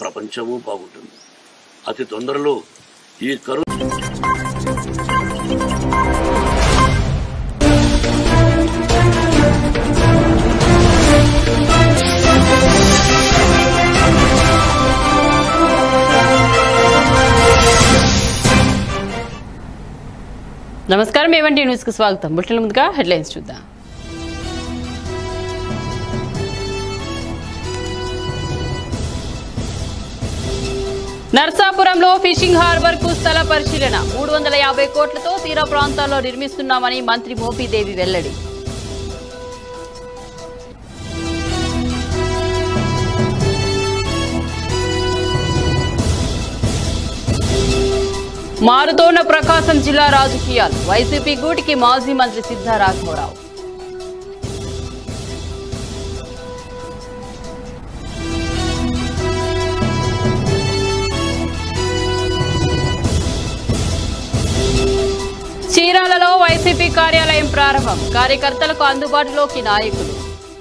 ప్రపంచము బాగుంటుంది అతి తొందరలో ఈ కరు నమస్కారం ఏవంటి న్యూస్ కు స్వాగతం బులెటిన్ ముందుగా హెడ్లైన్స్ చూద్దాం నర్సాపురంలో ఫిషింగ్ హార్బర్ కు స్థల పరిశీలన మూడు వందల యాభై కోట్లతో తీర ప్రాంతాల్లో నిర్మిస్తున్నామని మంత్రి మోపిదేవి వెల్లడి మారుతోన్న ప్రకాశం జిల్లా రాజకీయాలు వైసీపీ గూటికి మాజీ మంత్రి సిద్ధా రాఘవరావు చీరాలలో వైసీపీ కార్యాలయం ప్రారంభం కార్యకర్తలకు అందుబాటులోకి నాయకులు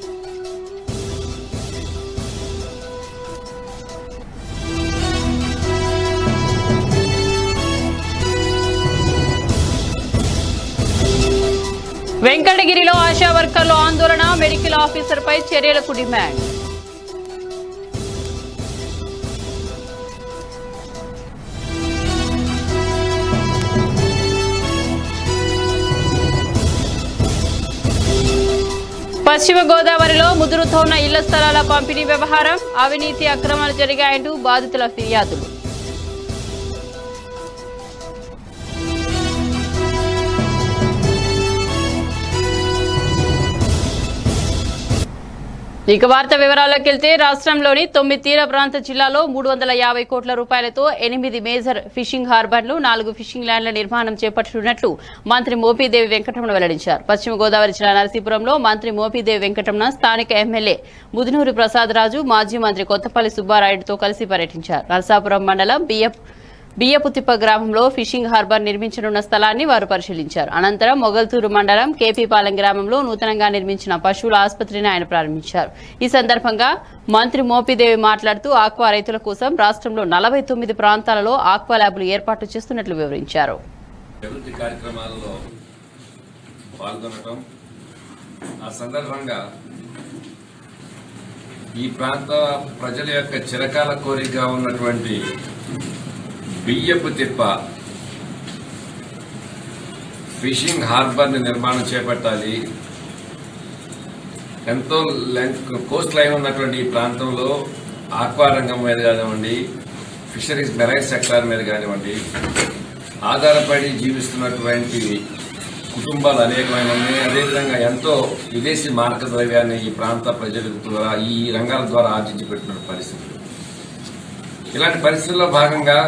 వెంకటగిరిలో ఆశా వర్కర్లు ఆందోళన మెడికల్ ఆఫీసర్పై చర్యలకు డిమాండ్ పశ్చిమ గోదావరిలో ముదురుతోన్న ఇళ్ల స్థలాల పంపిణీ వ్యవహారం అవినీతి అక్రమాలు జరిగాయంటూ బాధితుల ఫిర్యాదులు ఇక వార్త వివరాల్లోకి వెళ్తే రాష్ట్రంలోని తొమ్మిది తీర ప్రాంత జిల్లాలో మూడు వందల యాభై కోట్ల రూపాయలతో ఎనిమిది మేజర్ ఫిషింగ్ హార్బర్లు నాలుగు ఫిషింగ్ ల్యాండ్ల నిర్మాణం చేపట్టనున్నట్లు మంత్రి మోపిదేవి వెంకటరమణ వెల్లడించారు పశ్చిమ గోదావరి జిల్లా నరసీపురంలో మంత్రి మోపిదేవి వెంకటరమణ స్థానిక ఎమ్మెల్యే ముదునూరి ప్రసాద్ రాజు మాజీ మంత్రి కొత్తపల్లి సుబ్బారాయుడుతో కలిసి పర్యటించారు నరసాపురం మండలం బియ్యప్ బియ్యపుతిప్ప గ్రామంలో ఫిషింగ్ హార్బర్ నిర్మించనున్న స్థలాన్ని వారు పరిశీలించారు అనంతరం మొగల్తూరు మండలం కేపీపాలెం గ్రామంలో నూతనంగా నిర్మించిన పశువుల ఆసుపత్రిని ఆయన ప్రారంభించారు ఈ సందర్భంగా మంత్రి మోపిదేవి మాట్లాడుతూ ఆక్వా రైతుల కోసం రాష్ట్రంలో నలభై తొమ్మిది ప్రాంతాలలో ఆక్వా ల్యాబ్లు ఏర్పాటు చేస్తున్నట్లు వివరించారు అభివృద్ధి కార్యక్రమాలలో పాల్గొనటం ఆ సందర్భంగా ఈ ప్రాంత ప్రజల యొక్క చిరకాల కోరికగా ఉన్నటువంటి బియ్యపు తిప్ప ఫిషింగ్ హార్బర్ని నిర్మాణం చేపట్టాలి ఎంతో లెంత్ కోస్ట్ లైన్ ఉన్నటువంటి ఈ ప్రాంతంలో ఆక్వా రంగం మీద కానివ్వండి ఫిషరీస్ మెరైన్ సెక్టార్ మీద కానివ్వండి ఆధారపడి జీవిస్తున్నటువంటి కుటుంబాలు అనేకమైన ఉన్నాయి అదేవిధంగా ఎంతో విదేశీ మార్క ద్రవ్యాన్ని ఈ ప్రాంత ప్రజల ద్వారా ఈ రంగాల ద్వారా ఆర్జించి పెట్టిన పరిస్థితులు ఇలాంటి పరిస్థితుల్లో భాగంగా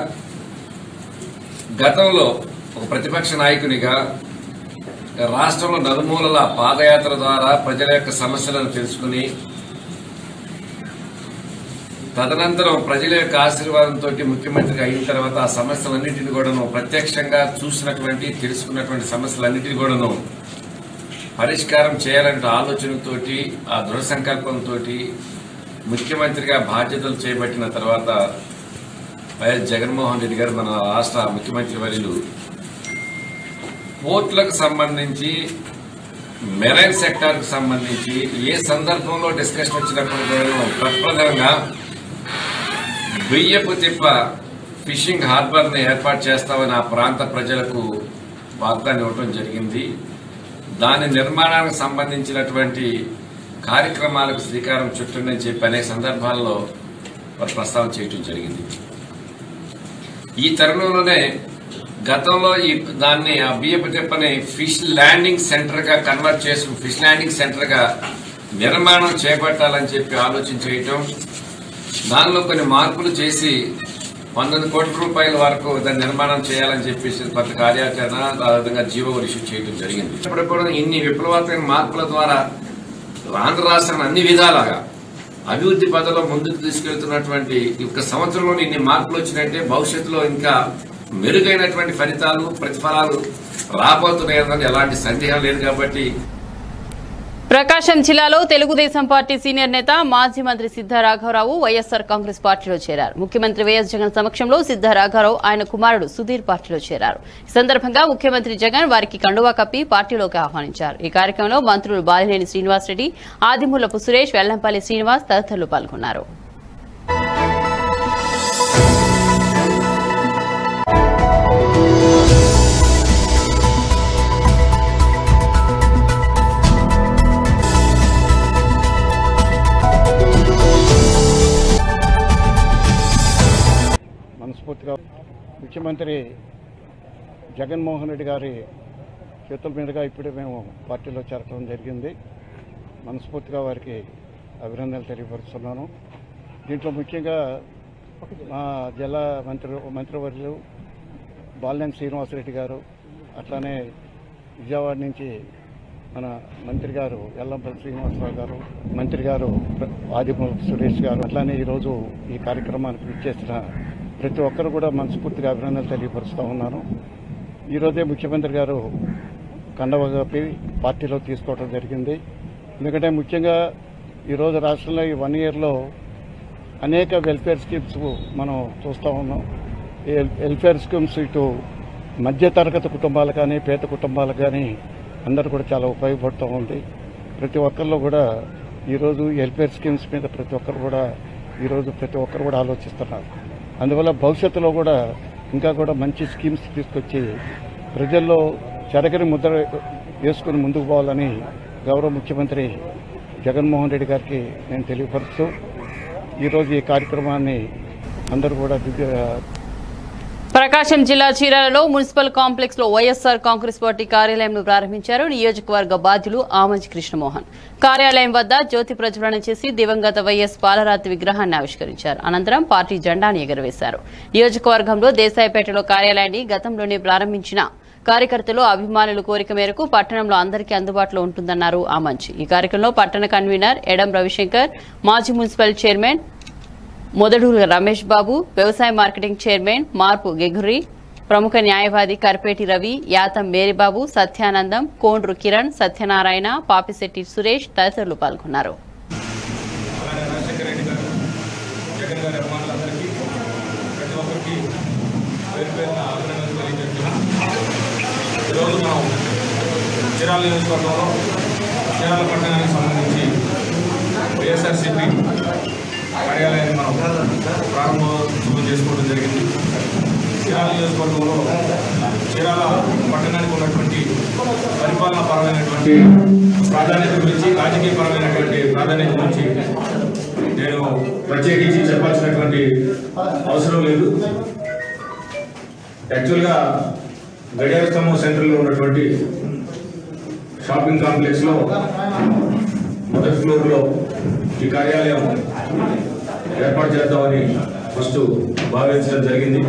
గతంలో ఒక ప్రతిపక్ష నాయకునిగా రాష్ట్రంలో నలుమూలల పాదయాత్ర ద్వారా ప్రజల యొక్క సమస్యలను తెలుసుకుని తదనంతరం ప్రజల యొక్క ఆశీర్వాదంతో ముఖ్యమంత్రిగా అయిన తర్వాత ఆ సమస్యలన్నింటినీ కూడాను ప్రత్యక్షంగా చూసినటువంటి తెలుసుకున్నటువంటి సమస్యలన్నింటినీ కూడాను పరిష్కారం చేయాలనే ఆలోచనతోటి ఆ దృఢ సంకల్పంతో ముఖ్యమంత్రిగా బాధ్యతలు చేపట్టిన తర్వాత వైఎస్ జగన్మోహన్ రెడ్డి గారు మన రాష్ట్ర ముఖ్యమంత్రి వర్యులు పోర్టులకు సంబంధించి మెరైన్ సెక్టార్కు సంబంధించి ఏ సందర్భంలో డిస్కషన్ వచ్చినప్పుడు కూడా ప్రప్రథమంగా బియ్యపు తిప్ప ఫిషింగ్ హార్బర్ని ఏర్పాటు చేస్తామని ఆ ప్రాంత ప్రజలకు వాగ్దానం ఇవ్వడం జరిగింది దాని నిర్మాణానికి సంబంధించినటువంటి కార్యక్రమాలకు శ్రీకారం చుట్టూనని చెప్పి అనేక సందర్భాల్లో వారు ప్రస్తావన చేయడం జరిగింది ఈ తరుణంలోనే గతంలో ఈ దాన్ని ఆ బియ్యపు తిప్పని ఫిష్ ల్యాండింగ్ సెంటర్ గా కన్వర్ట్ చేసి ఫిష్ ల్యాండింగ్ సెంటర్ గా నిర్మాణం చేపట్టాలని చెప్పి ఆలోచన చేయటం దానిలో కొన్ని మార్పులు చేసి పంతొమ్మిది కోట్ల రూపాయల వరకు దాని నిర్మాణం చేయాలని చెప్పేసి కొంత కార్యాచరణ అదేవిధంగా జీవో ఇష్యూ చేయడం జరిగింది ఇప్పుడు కూడా ఇన్ని విప్లవాత్మక మార్పుల ద్వారా ఆంధ్ర రాష్ట్రాన్ని అన్ని విధాలుగా అభివృద్ధి పథంలో ముందుకు తీసుకెళ్తున్నటువంటి ఈ ఒక్క సంవత్సరంలో ఇన్ని మార్పులు వచ్చినట్టే భవిష్యత్తులో ఇంకా మెరుగైనటువంటి ఫలితాలు ప్రతిఫలాలు రాబోతున్నాయన్నది ఎలాంటి సందేహం లేదు కాబట్టి ప్రకాశం జిల్లాలో తెలుగుదేశం పార్టీ సీనియర్ నేత మాజీ మంత్రి సిద్ధ రాఘవరావు వైఎస్ఆర్ కాంగ్రెస్ పార్టీలో చేరారు ముఖ్యమంత్రి వైఎస్ జగన్ సమక్షంలో సిద్ధ రాఘవరావు ఆయన కుమారుడు సుధీర్ పార్టీలో చేరారు ఈ సందర్భంగా ముఖ్యమంత్రి జగన్ వారికి కండువా కప్పి పార్టీలోకి ఆహ్వానించారు ఈ కార్యక్రమంలో మంత్రులు బాలినేని శ్రీనివాసరెడ్డి ఆదిమూలపు సురేష్ వెల్లంపల్లి శ్రీనివాస్ తదితరులు పాల్గొన్నారు మనస్ఫూర్తిగా ముఖ్యమంత్రి జగన్మోహన్ రెడ్డి గారి చేతుల మీదుగా ఇప్పుడే మేము పార్టీలో చేరటం జరిగింది మనస్ఫూర్తిగా వారికి అభినందనలు తెలియపరుస్తున్నాను దీంట్లో ముఖ్యంగా మా జిల్లా మంత్రి మంత్రివర్యులు బాలినేని శ్రీనివాసరెడ్డి గారు అట్లానే విజయవాడ నుంచి మన మంత్రి గారు ఎల్లంపల్లి శ్రీనివాసరావు గారు మంత్రి గారు ఆదిమూలపు సురేష్ గారు అట్లానే ఈరోజు ఈ కార్యక్రమానికి ఇచ్చేసిన ప్రతి ఒక్కరు కూడా మనస్ఫూర్తిగా అభినందనలు తెలియపరుస్తూ ఉన్నాను ఈరోజే ముఖ్యమంత్రి గారు కండవ కప్పి పార్టీలో తీసుకోవడం జరిగింది ఎందుకంటే ముఖ్యంగా ఈరోజు రాష్ట్రంలో ఈ వన్ ఇయర్లో అనేక వెల్ఫేర్ స్కీమ్స్ మనం చూస్తూ ఉన్నాం ఈ వెల్ఫేర్ స్కీమ్స్ ఇటు మధ్య తరగతి కుటుంబాలు కానీ పేద కుటుంబాలు కానీ అందరూ కూడా చాలా ఉపయోగపడుతూ ఉంది ప్రతి ఒక్కరిలో కూడా ఈరోజు వెల్ఫేర్ స్కీమ్స్ మీద ప్రతి ఒక్కరు కూడా ఈరోజు ప్రతి ఒక్కరు కూడా ఆలోచిస్తున్నారు అందువల్ల భవిష్యత్తులో కూడా ఇంకా కూడా మంచి స్కీమ్స్ తీసుకొచ్చి ప్రజల్లో చెరగని ముద్ర వేసుకుని ముందుకు పోవాలని గౌరవ ముఖ్యమంత్రి జగన్మోహన్ రెడ్డి గారికి నేను తెలియపరుస్తూ ఈరోజు ఈ కార్యక్రమాన్ని అందరూ కూడా దిగ్గ ప్రకాశం జిల్లా చీరాలలో మున్సిపల్ కాంప్లెక్స్ లో వైఎస్ఆర్ కాంగ్రెస్ పార్టీ కార్యాలయంను ప్రారంభించారు నియోజకవర్గ బాధ్యులు ఆమంచి కృష్ణమోహన్ కార్యాలయం వద్ద జ్యోతి ప్రజ్వలన చేసి దివంగత వైఎస్ పాలరాతి విగ్రహాన్ని ఆవిష్కరించారు అనంతరం పార్టీ జెండాను ఎగురవేశారు నియోజకవర్గంలో దేశాయిపేటలో కార్యాలయాన్ని గతంలోనే ప్రారంభించిన కార్యకర్తలు అభిమానుల కోరిక మేరకు పట్టణంలో అందరికీ అందుబాటులో ఉంటుందన్నారు ఆమంచి ఈ కార్యక్రమంలో పట్టణ కన్వీనర్ ఎడం రవిశంకర్ మాజీ మున్సిపల్ చైర్మన్ మొదడూరు రమేష్ బాబు వ్యవసాయ మార్కెటింగ్ చైర్మన్ మార్పు గెగురి ప్రముఖ న్యాయవాది కర్పేటి రవి యాతం మేరీబాబు సత్యానందం కోండ్రు కిరణ్ సత్యనారాయణ పాపిశెట్టి సురేష్ తదితరులు పాల్గొన్నారు అలానే రాజశేఖర రెడ్డి గారు జగన్ గారి అభిమానులందరికీ ప్రతి ఒక్కరికి పేరు పేరున అభినందనలు తెలియజేస్తున్నాం ఈరోజు మనం చీరాల నియోజకవర్గంలో చీరాల పట్టణానికి సంబంధించి వైఎస్ఆర్సీపీ కార్యాలయాన్ని మనం ప్రారంభోత్సవం చేసుకోవడం జరిగింది చీరాల నియోజకవర్గంలో చీరాల పట్టణానికి ఉన్నటువంటి పరిపాలనా పరమైనటువంటి ప్రాధాన్యత గురించి రాజకీయ పరమైనటువంటి ప్రాధాన్యత గురించి నేను ప్రత్యేకించి చెప్పాల్సినటువంటి అవసరం లేదు యాక్చువల్గా గడియార స్తంభం సెంటర్లో ఉన్నటువంటి షాపింగ్ కాంప్లెక్స్లో మొదటి ఫ్లోర్లో ఈ కార్యాలయం ఏర్పాటు చేద్దామని ఫస్ట్ భావించడం జరిగింది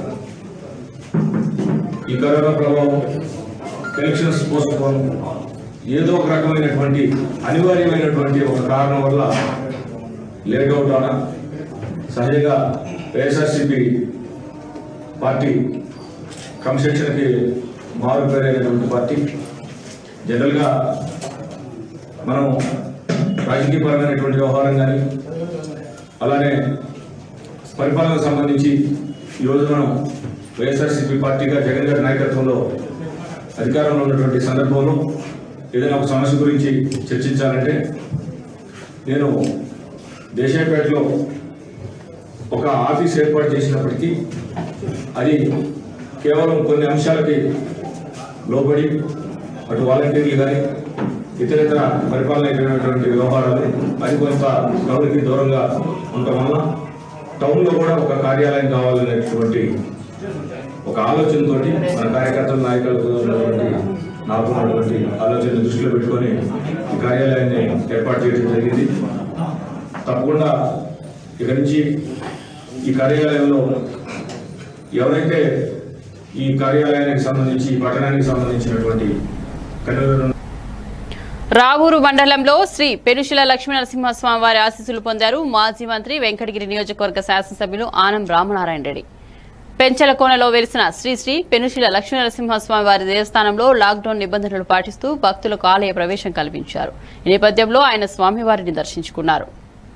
ఈ కరోనా ప్రభావం ఎలక్షన్స్ పోస్ట్ పోన్ ఏదో ఒక రకమైనటువంటి అనివార్యమైనటువంటి ఒక కారణం వల్ల లేట్ అవుట్ అవడం సహజంగా వైఎస్ఆర్సీపీ పార్టీ క్రమశిక్షణకి మారు పేరైనటువంటి పార్టీ జనరల్గా మనం రాజకీయపరమైనటువంటి వ్యవహారం కానీ అలానే పరిపాలనకు సంబంధించి ఈరోజు మనం వైఎస్ఆర్సీపీ పార్టీగా జగన్ గారి నాయకత్వంలో అధికారంలో ఉన్నటువంటి సందర్భంలో ఏదైనా ఒక సమస్య గురించి చర్చించాలంటే నేను దేశాయపేటలో ఒక ఆఫీస్ ఏర్పాటు చేసినప్పటికీ అది కేవలం కొన్ని అంశాలకి లోబడి అటు వాలంటీర్లు కానీ ఇతరితర పరిపాలనటువంటి వ్యవహారాలు అది కొంత గౌరవకి దూరంగా ఉండటం వల్ల టౌన్లో కూడా ఒక కార్యాలయం కావాలనేటువంటి ఒక ఆలోచనతో మన కార్యకర్తల నాయకులకు ఉన్నటువంటి నాకు ఉన్నటువంటి ఆలోచన దృష్టిలో పెట్టుకొని ఈ కార్యాలయాన్ని ఏర్పాటు చేయడం జరిగింది తప్పకుండా ఇక నుంచి ఈ కార్యాలయంలో ఎవరైతే ఈ కార్యాలయానికి సంబంధించి ఈ పట్టణానికి సంబంధించినటువంటి కన్వీనర్ రావూరు మండలంలో శ్రీ పెనుశిల లక్ష్మీనరసింహస్వామి వారి ఆశీస్సులు పొందారు మాజీ మంత్రి వెంకటగిరి నియోజకవర్గ శాసనసభ్యులు ఆనం రామనారాయణ రెడ్డి పెంచలకోనలో వెలిసిన శ్రీ శ్రీ పెనుశిల లక్ష్మీనరసింహస్వామి వారి దేవస్థానంలో లాక్డౌన్ నిబంధనలు పాటిస్తూ భక్తులకు ఆలయ ప్రవేశం కల్పించారు ఈ నేపథ్యంలో ఆయన స్వామివారిని దర్శించుకున్నారు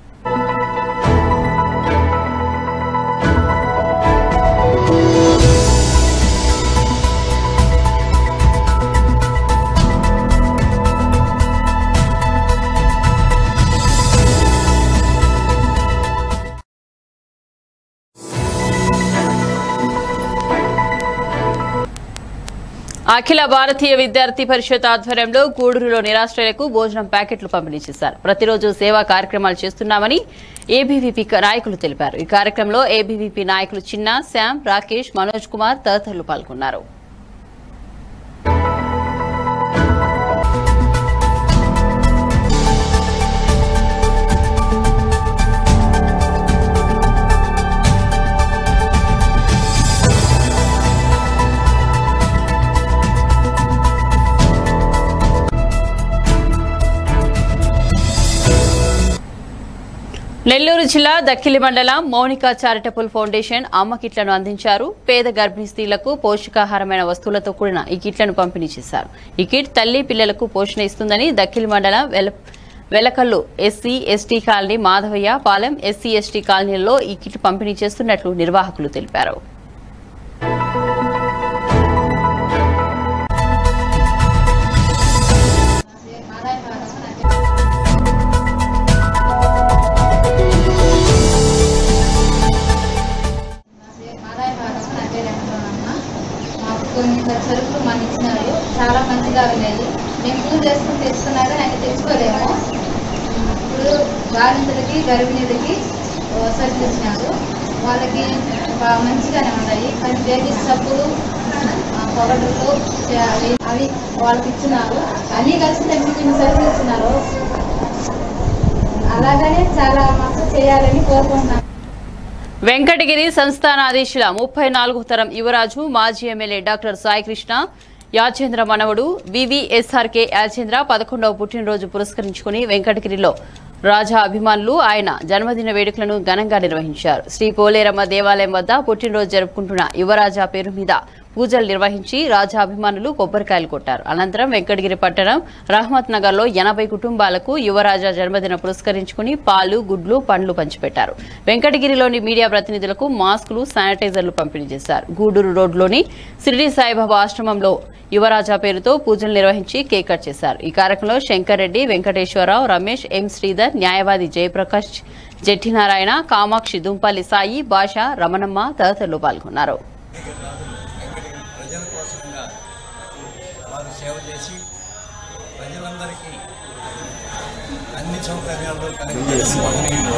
అఖిల భారతీయ విద్యార్థి పరిషత్ ఆధ్వర్యంలో గూడూరులో నిరాశ్రయులకు భోజనం ప్యాకెట్లు పంపిణీ చేశారు ప్రతిరోజు సేవా కార్యక్రమాలు చేస్తున్నామని ఏబీవీపీ నాయకులు తెలిపారు ఈ కార్యక్రమంలో ఏబీవీపీ నాయకులు చిన్న శ్యామ్ రాకేష్ మనోజ్ కుమార్ తదితరులు పాల్గొన్నారు నెల్లూరు జిల్లా దక్కిలి మండలం మౌనిక చారిటబుల్ ఫౌండేషన్ అమ్మ కిట్లను అందించారు పేద గర్భిణీ స్త్రీలకు పోషకాహారమైన వస్తువులతో కూడిన ఈ కిట్లను పంపిణీ చేశారు ఈ కిట్ తల్లి పిల్లలకు పోషణ ఇస్తుందని దక్కిలి మండలం వెల Velakallu SC ST colony Madhavayya Palem SC ST కాలనీల్లో ఈ కిట్ పంపిణీ చేస్తున్నట్లు నిర్వాహకులు తెలిపారు ఆదాయ భాగం నా పేరు వెంకటరమణ మాకు కొన్ని సరుకులు మాకు ఇచ్చినారు చాలా మంచిగా ఉన్నాయి మేము పూజ చేసుకుని తెచ్చుకున్నారు ఆయన తెచ్చుకోలేము ఇప్పుడు బాలింతలకి గర్భిణీలకి ఓ సరుకులు ఇచ్చినారు వాళ్ళకి బా- మంచిగానే ఉన్నాయి కానీ బేబీ సబ్బులు ఆ, పౌడర్లు అవి అవి వాళ్ళకి ఇచ్చినారు అన్నీ కలిసి తగ్గి కొన్ని సరుకులు ఇచ్చినారు అలాగనే చాలా మాకు చేయాలని కోరుకుంటున్నాను వెంకటగిరి సంస్థానాధీశుల ముప్పై నాలుగు తరం యువరాజు మాజీ ఎమ్మెల్యే డాక్టర్ సాయికృష్ణ యాచేంద్ర మనవడు వివిఎస్ఆర్కే యాచేంద్ర పదకొండవ పుట్టినరోజు పురస్కరించుకుని వెంకటగిరిలో రాజా అభిమానులు ఆయన జన్మదిన వేడుకలను ఘనంగా నిర్వహించారు శ్రీ పోలేరమ్మ దేవాలయం వద్ద పుట్టినరోజు జరుపుకుంటున్న యువరాజా పేరు మీద పూజలు నిర్వహించి రాజా అభిమానులు కొబ్బరికాయలు కొట్టారు అనంతరం వెంకటగిరి పట్టణం రహమత్ నగర్ లో ఎనభై కుటుంబాలకు యువరాజా జన్మదిన పురస్కరించుకుని పాలు గుడ్లు పండ్లు పంచిపెట్టారు వెంకటగిరిలోని మీడియా ప్రతినిధులకు మాస్కులు శానిటైజర్లు పంపిణీ చేశారు గూడూరు రోడ్లోని షిరిడి సాయిబాబా ఆశ్రమంలో యువరాజా పేరుతో పూజలు నిర్వహించి కేక్ కట్ చేశారు ఈ కార్యక్రమంలో శంకర్ రెడ్డి వెంకటేశ్వరరావు రమేష్ ఎం శ్రీధర్ న్యాయవాది జయప్రకాష్ జట్టినారాయణ కామాక్షి దుంపల్లి సాయి భాష రమణమ్మ తదితరులు పాల్గొన్నారు ప్రజల కోసంగా వారు సేవ చేసి ప్రజలందరికీ అన్ని సౌకర్యాలు కలిగజేసి మహనీయులు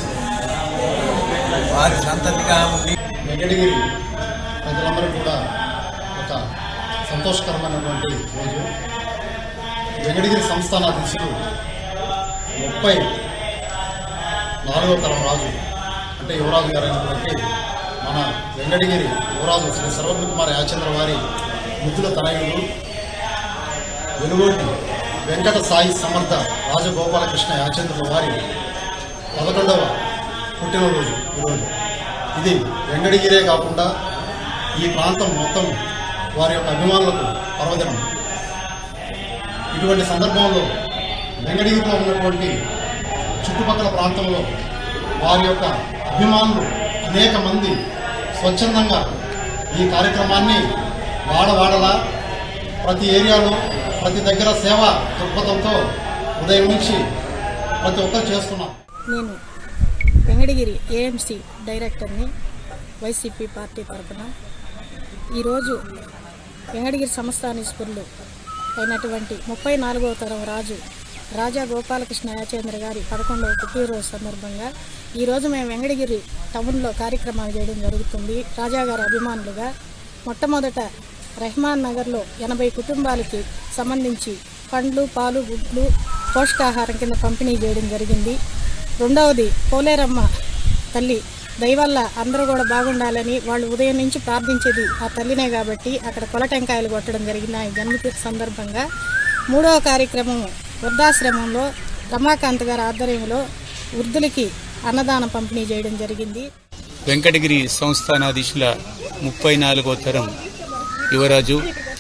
వారి సంతతిగా ఉండి వెంకటగిరి ప్రజలందరూ కూడా ఒక సంతోషకరమైనటువంటి రోజు వెంకటగిరి సంస్థానాధీశులు ముప్పై నాలుగో తరం రాజు అంటే యువరాజు గారు అయినటువంటి మన వెంకటగిరి యువరాజు శ్రీ సర్వజ్ఞ కుమార్ యాచంద్ర వారి ముద్దుల తనయుడు వెలుగోటి వెంకట సాయి సమర్థ రాజగోపాలకృష్ణ యాచంద్రుల వారి పదకొండవ పుట్టినరోజు ఈరోజు ఇది వెంకటగిరే కాకుండా ఈ ప్రాంతం మొత్తం వారి యొక్క అభిమానులకు పర్వదినం ఇటువంటి సందర్భంలో వెంకటగిరిలో ఉన్నటువంటి చుట్టుపక్కల ప్రాంతంలో వారి యొక్క అభిమానులు అనేక మంది స్వచ్ఛందంగా ఈ కార్యక్రమాన్ని వాడవాడలా ప్రతి ఏరియాలో ప్రతి దగ్గర సేవా దృక్పథంతో ఉదయం నుంచి ప్రతి ఒక్కరు చేస్తున్నారు నేను వెంకటగిరి ఏఎంసీ డైరెక్టర్ని వైసీపీ పార్టీ తరఫున ఈరోజు వెంకటగిరి సంస్థానీశ్వరులు అయినటువంటి ముప్పై నాలుగవ తరం రాజు రాజా గోపాలకృష్ణ యాచేంద్ర గారి పదకొండవ పుట్టినరోజు సందర్భంగా ఈరోజు మేము వెంకటగిరి టౌన్లో కార్యక్రమాలు చేయడం జరుగుతుంది రాజా గారి అభిమానులుగా మొట్టమొదట రెహమాన్ నగర్లో ఎనభై కుటుంబాలకి సంబంధించి పండ్లు పాలు గుడ్లు పోషకాహారం కింద పంపిణీ చేయడం జరిగింది రెండవది పోలేరమ్మ తల్లి దయవల్ల అందరూ కూడా బాగుండాలని వాళ్ళు ఉదయం నుంచి ప్రార్థించేది ఆ తల్లినే కాబట్టి అక్కడ కొలటెంకాయలు కొట్టడం జరిగింది ఆ జన్మదిన సందర్భంగా మూడవ కార్యక్రమం వృద్ధాశ్రమంలో రమాకాంత్ గారి ఆధ్వర్యంలో వృద్ధులకి అన్నదానం పంపిణీ చేయడం జరిగింది వెంకటగిరి సంస్థానాధీశుల ముప్పై నాలుగో తరం యువరాజు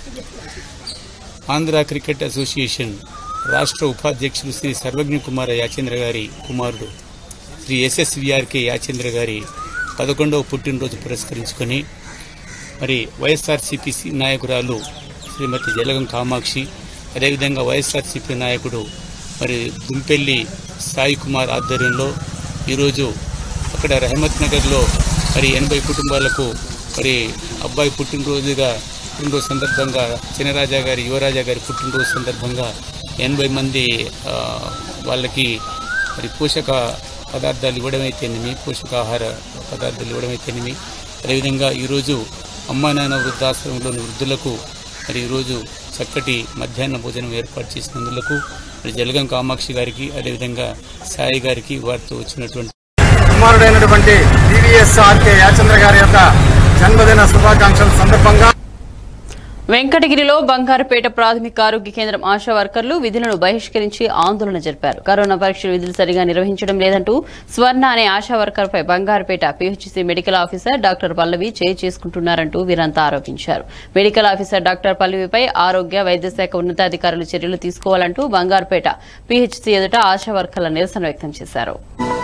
ఆంధ్ర క్రికెట్ అసోసియేషన్ రాష్ట్ర ఉపాధ్యక్షులు శ్రీ సర్వజ్ఞ కుమార యాచేంద్ర గారి కుమారుడు శ్రీ ఎస్ఎస్విఆర్కే యాచేంద్ర గారి పదకొండవ పుట్టినరోజు పురస్కరించుకొని మరి వైఎస్ఆర్సీపీ నాయకురాలు శ్రీమతి జలగం కామాక్షి అదేవిధంగా వైఎస్ఆర్సీపీ నాయకుడు మరి దుంపెల్లి సాయి కుమార్ ఆధ్వర్యంలో ఈరోజు అక్కడ రహమత్ నగర్లో మరి ఎనభై కుటుంబాలకు మరి అబ్బాయి పుట్టినరోజుగా పుట్టినరోజు సందర్భంగా చినరాజా గారి యువరాజా గారి పుట్టినరోజు సందర్భంగా ఎనభై మంది ఆ, వాళ్ళకి మరి పోషక పదార్థాలు ఇవ్వడమైతేనేమి పోషకాహార పదార్థాలు ఇవ్వడమైతేనేమి అదేవిధంగా ఈరోజు అమ్మా నాన్న వృద్ధాశ్రమంలోని వృద్ధులకు మరి ఈరోజు చక్కటి మధ్యాహ్న భోజనం ఏర్పాటు చేసినందులకు మరి జలగం కామాక్షి గారికి అదేవిధంగా సాయి గారికి వారితో వచ్చినటువంటి కుమారుడైనటువంటి టీవీఎస్ ఆర్కే యాచంద్ర గారి యొక్క జన్మదిన శుభాకాంక్షల సందర్భంగా వెంకటగిరిలో బంగారుపేట ప్రాథమిక ఆరోగ్య కేంద్రం ఆశా వర్కర్లు విధులను బహిష్కరించి ఆందోళన జరిపారు కరోనా పరీక్షలు విధులు సరిగా నిర్వహించడం లేదంటూ స్వర్ణ అనే ఆశా వర్కర్పై Bangarupeta PHC medical officer doctor Pallavi చేయి చేసుకుంటున్నారంటూ వీరంతా ఆరోపించారు మెడికల్ ఆఫీసర్ డాక్టర్ పల్లవిపై ఆరోగ్య వైద్య శాఖ ఉన్నతాధికారులు చర్యలు తీసుకోవాలంటూ బంగారుపేట పీహెచ్సీ ఎదుట ఆశా వర్కర్ల నిరసన వ్యక్తం చేశారు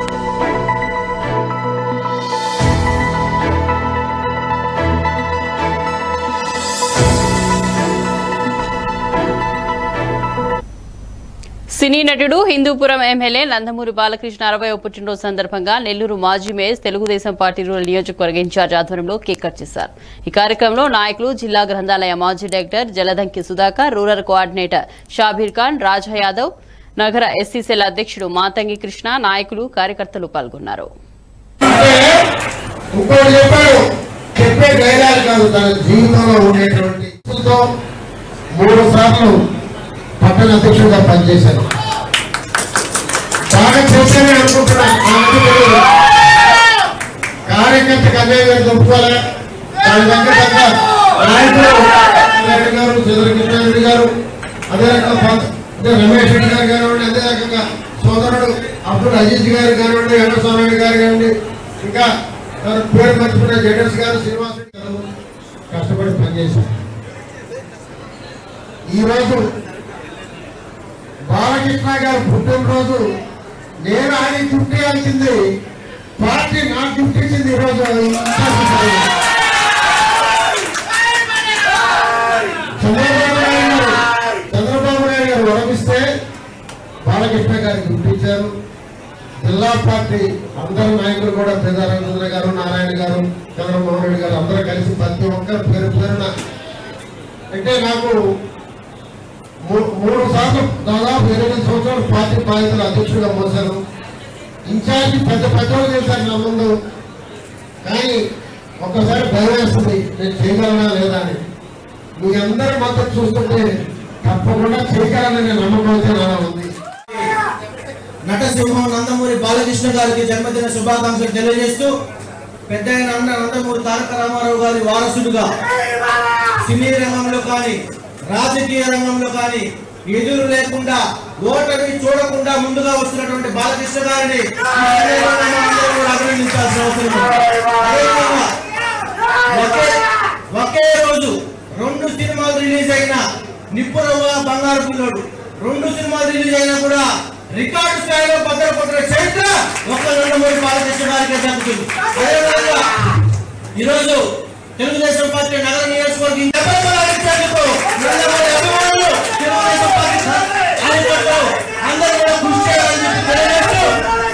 సినీ నటుడు హిందూపురం ఎమ్మెల్యే నందమూరి బాలకృష్ణ అరవై పుట్టినరోజు సందర్భంగా నెల్లూరు మాజీ మేయర్ తెలుగుదేశం పార్టీ రూరల్ నియోజకవర్గ ఇన్ఛార్జ్ ఆధ్వర్యంలో కేక్ కట్ చేశారు ఈ కార్యక్రమంలో నాయకులు జిల్లా గ్రంథాలయ మాజీ director Jaladanki Sudhakar rural coordinator Shabir Khan Raja Yadav నగర ఎస్సీ సెల్ అధ్యక్షుడు మాతంగి కృష్ణ నాయకులు కార్యకర్తలు పాల్గొన్నారు ఇంకోటి చెప్పాడు చెప్పే డైలాగ్ కాదు తన జీవితంలో ఉండేటువంటి తో మూడు సార్లు పట్టణ అధ్యక్షుడిగా పనిచేశాను బాగా చేశానని అనుకుంటున్నా నా అనుకుని కార్యకర్తకు అదే గారు చెప్పుకోవాలి దాని దగ్గర దగ్గర నాయకులు రెడ్డి గారు చంద్రకృష్ణ రెడ్డి గారు అదే రకంగా అదే రమేష్ రెడ్డి గారు కానివ్వండి అదే రకంగా సోదరుడు అబ్దుల్ అజీజ్ గారు కానివ్వండి వెంకటస్వామి రెడ్డి గారు కానివ్వండి ఇంకా ఎవరు పేరు మర్చిపోయిన జగన్స్ గారు శ్రీనివాస్ రెడ్డి గారు కష్టపడి పనిచేశారు ఈరోజు బాలకృష్ణ గారు పుట్టినరోజు నేను ఆయన గిఫ్ట్ ఇవ్వాల్సింది పార్టీ నాకు గిఫ్ట్ ఇచ్చింది ఈరోజు చంద్రబాబు నాయుడు గారు చంద్రబాబు నాయుడు గారు వరమిస్తే బాలకృష్ణ గారికి గిఫ్ట్ ఇచ్చారు జిల్లా పార్టీ అందరు నాయకులు కూడా పెద్దారామచంద్ర గారు నారాయణ గారు చంద్రమోహన్ రెడ్డి గారు అందరూ కలిసి ప్రతి ఒక్కరు పేరు పేరున అంటే నాకు మూ- మూడు సార్లు దాదాపు ఎనిమిది సంవత్సరాలు పార్టీ బాధ్యతలు అధ్యక్షుడిగా మోసాను ఇన్ఛార్జి పెద్ద పెద్దలు చేశారు నా ముందు కానీ ఒక్కసారి భయం వేస్తుంది నేను చేయగలనా లేదా అని మీ అందరి మద్దతు చూస్తుంటే తప్పకుండా చేయగలననే నమ్మకం అయితే నాలో ఉంది నటసింహం నందమూరి బాలకృష్ణ గారికి జన్మదిన శుభాకాంక్షలు తెలియజేస్తూ పెద్ద అన్న నందమూరి తారక రామారావు గారి వారసుడుగా సినీ రంగంలో కానీ రాజకీయ రంగంలో కానీ ఎదురు లేకుండా ఓటమి చూడకుండా ముందుగా వస్తున్నటువంటి బాలకృష్ణ గారిని ఈ సందర్భంగా మనం అందరం కూడా అభినందించాల్సిన అవసరం ఉంది. అదేవిధంగా ఒకే ఒకే రోజు రెండు సినిమాలు రిలీజ్ అయిన నిప్పురవ్వ బంగారు పిల్లోడు రెండు సినిమాలు రిలీజ్ అయినా కూడా రికార్డు స్థాయిలో భద్రపడిన చరిత్ర ఒక్క రెండు మూడు బాలకృష్ణ గారికి దక్కుతుంది అదేవిధంగా ఈరోజు తెలుగుదేశం పార్టీ నగర నియోజకవర్గం డెబ్బై బలాలు ఇచ్చేందుకు నందమూరి అభిమానులు తెలుగుదేశం పార్టీ కార్యకర్తలు అందరూ కూడా కృషి చేయాలని చెప్పి తెలియజేస్తూ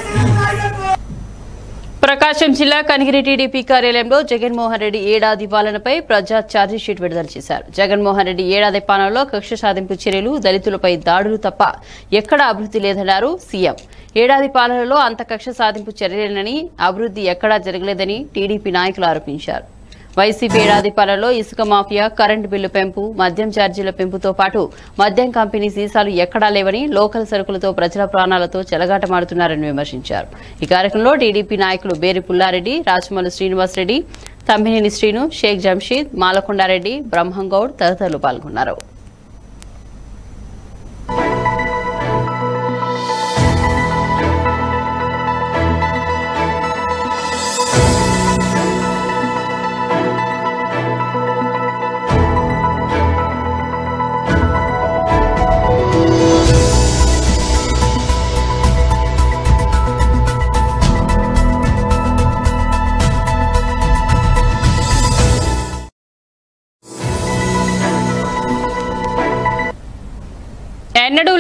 ప్రకాశం జిల్లా కనిగిరి టీడీపీ కార్యాలయంలో జగన్మోహన్ రెడ్డి ఏడాది పాలనపై ప్రజా ఛార్జిషీట్ విడుదల చేశారు జగన్మోహన్ రెడ్డి ఏడాది పాలనలో కక్ష సాధింపు చర్యలు దళితులపై దాడులు తప్ప ఎక్కడా అభివృద్ధి లేదన్నారు సీఎం ఏడాది పాలనలో అంత కక్ష సాధింపు చర్యలేనని అభివృద్ధి ఎక్కడా జరగలేదని టీడీపీ నాయకులు ఆరోపించారు వైసీపీ ఏడాది పాలనలో ఇసుక మాఫియా కరెంటు బిల్లు పెంపు మద్యం ఛార్జీల పెంపుతో పాటు మద్యం కంపెనీ సీసాలు ఎక్కడా లేవని లోకల్ సరుకులతో ప్రజల ప్రాణాలతో చెలగాటమాడుతున్నారని విమర్శించారు ఈ కార్యక్రమంలో టీడీపీ నాయకులు బేరి పుల్లారెడ్డి రాజమల్లు శ్రీనివాసరెడ్డి తమ్మినేని శ్రీను షేక్ జంషీద్ మాలకొండారెడ్డి బ్రహ్మంగౌడ్ తదితరులు పాల్గొన్నారు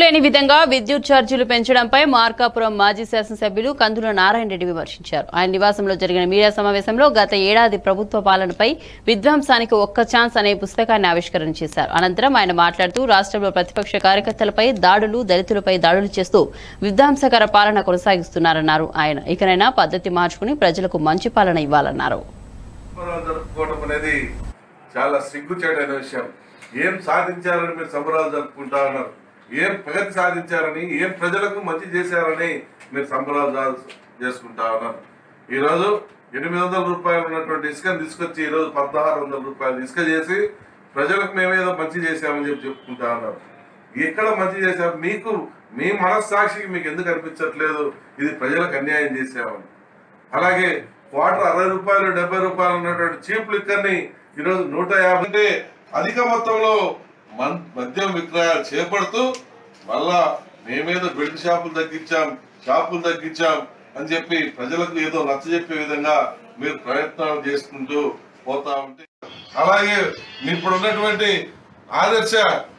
లేని విధంగా విద్యుత్ ఛార్జీలు పెంచడంపై మార్కాపురం మాజీ శాసనసభ్యులు కందుల నారాయణ రెడ్డి విమర్శించారు ఆయన నివాసంలో జరిగిన మీడియా సమావేశంలో గత ఏడాది ప్రభుత్వ పాలనపై విధ్వంసానికి ఒక్క ఛాన్స్ అనే పుస్తకాన్ని ఆవిష్కరణ చేశారు అనంతరం ఆయన మాట్లాడుతూ రాష్ట్రంలో ప్రతిపక్ష కార్యకర్తలపై దాడులు దళితులపై దాడులు చేస్తూ విధ్వంసకర పాలన కొనసాగిస్తున్నారన్నారు ఆయన ఇకనైనా పద్ధతి మార్చుకుని ప్రజలకు మంచి పాలన ఇవ్వాలన్నారు సంబరాలు జరుపుకోవడం అనేది చాలా సిగ్గుచేటైన విషయం ఏం సాధించారని మీరు సంబరాలు జరుపుకుంటా ఉన్నారు ఏం ప్రగతి సాధించారని ఏం ప్రజలకు మంచి చేశారని మీరు సంబరాలు జా- చేసుకుంటా ఉన్నారు ఈరోజు ఎనిమిది వందల రూపాయలు ఉన్నటువంటి ఇసుకను తీసుకొచ్చి ఈరోజు పదహారు వందల రూపాయలు ఇసుక చేసి ప్రజలకు మేమేదో మంచి చేశామని చెప్పి చెప్పుకుంటా ఉన్నారు ఎక్కడ మంచి చేశారు మీకు మీ మనస్సాక్షికి మీకు ఎందుకు అనిపించట్లేదు ఇది ప్రజలకు అన్యాయం చేశామని అలాగే క్వార్టర్ అరవై రూపాయలు డెబ్బై రూపాయలు ఉన్నటువంటి చీప్ లిక్కర్ని ఈరోజు నూట యాభై అంటే అధిక మొత్తంలో మన్- మద్యం విక్రయాలు చేపడుతూ మళ్ళా మేమేదో బెల్ట్ షాపులు తగ్గించాం షాపులు తగ్గించాం అని చెప్పి ప్రజలకు ఏదో నచ్చజెప్పే విధంగా మీరు ప్రయత్నాలు చేసుకుంటూ పోతా ఉంటే అలాగే ఇప్పుడు ఉన్నటువంటి ఆదర్శ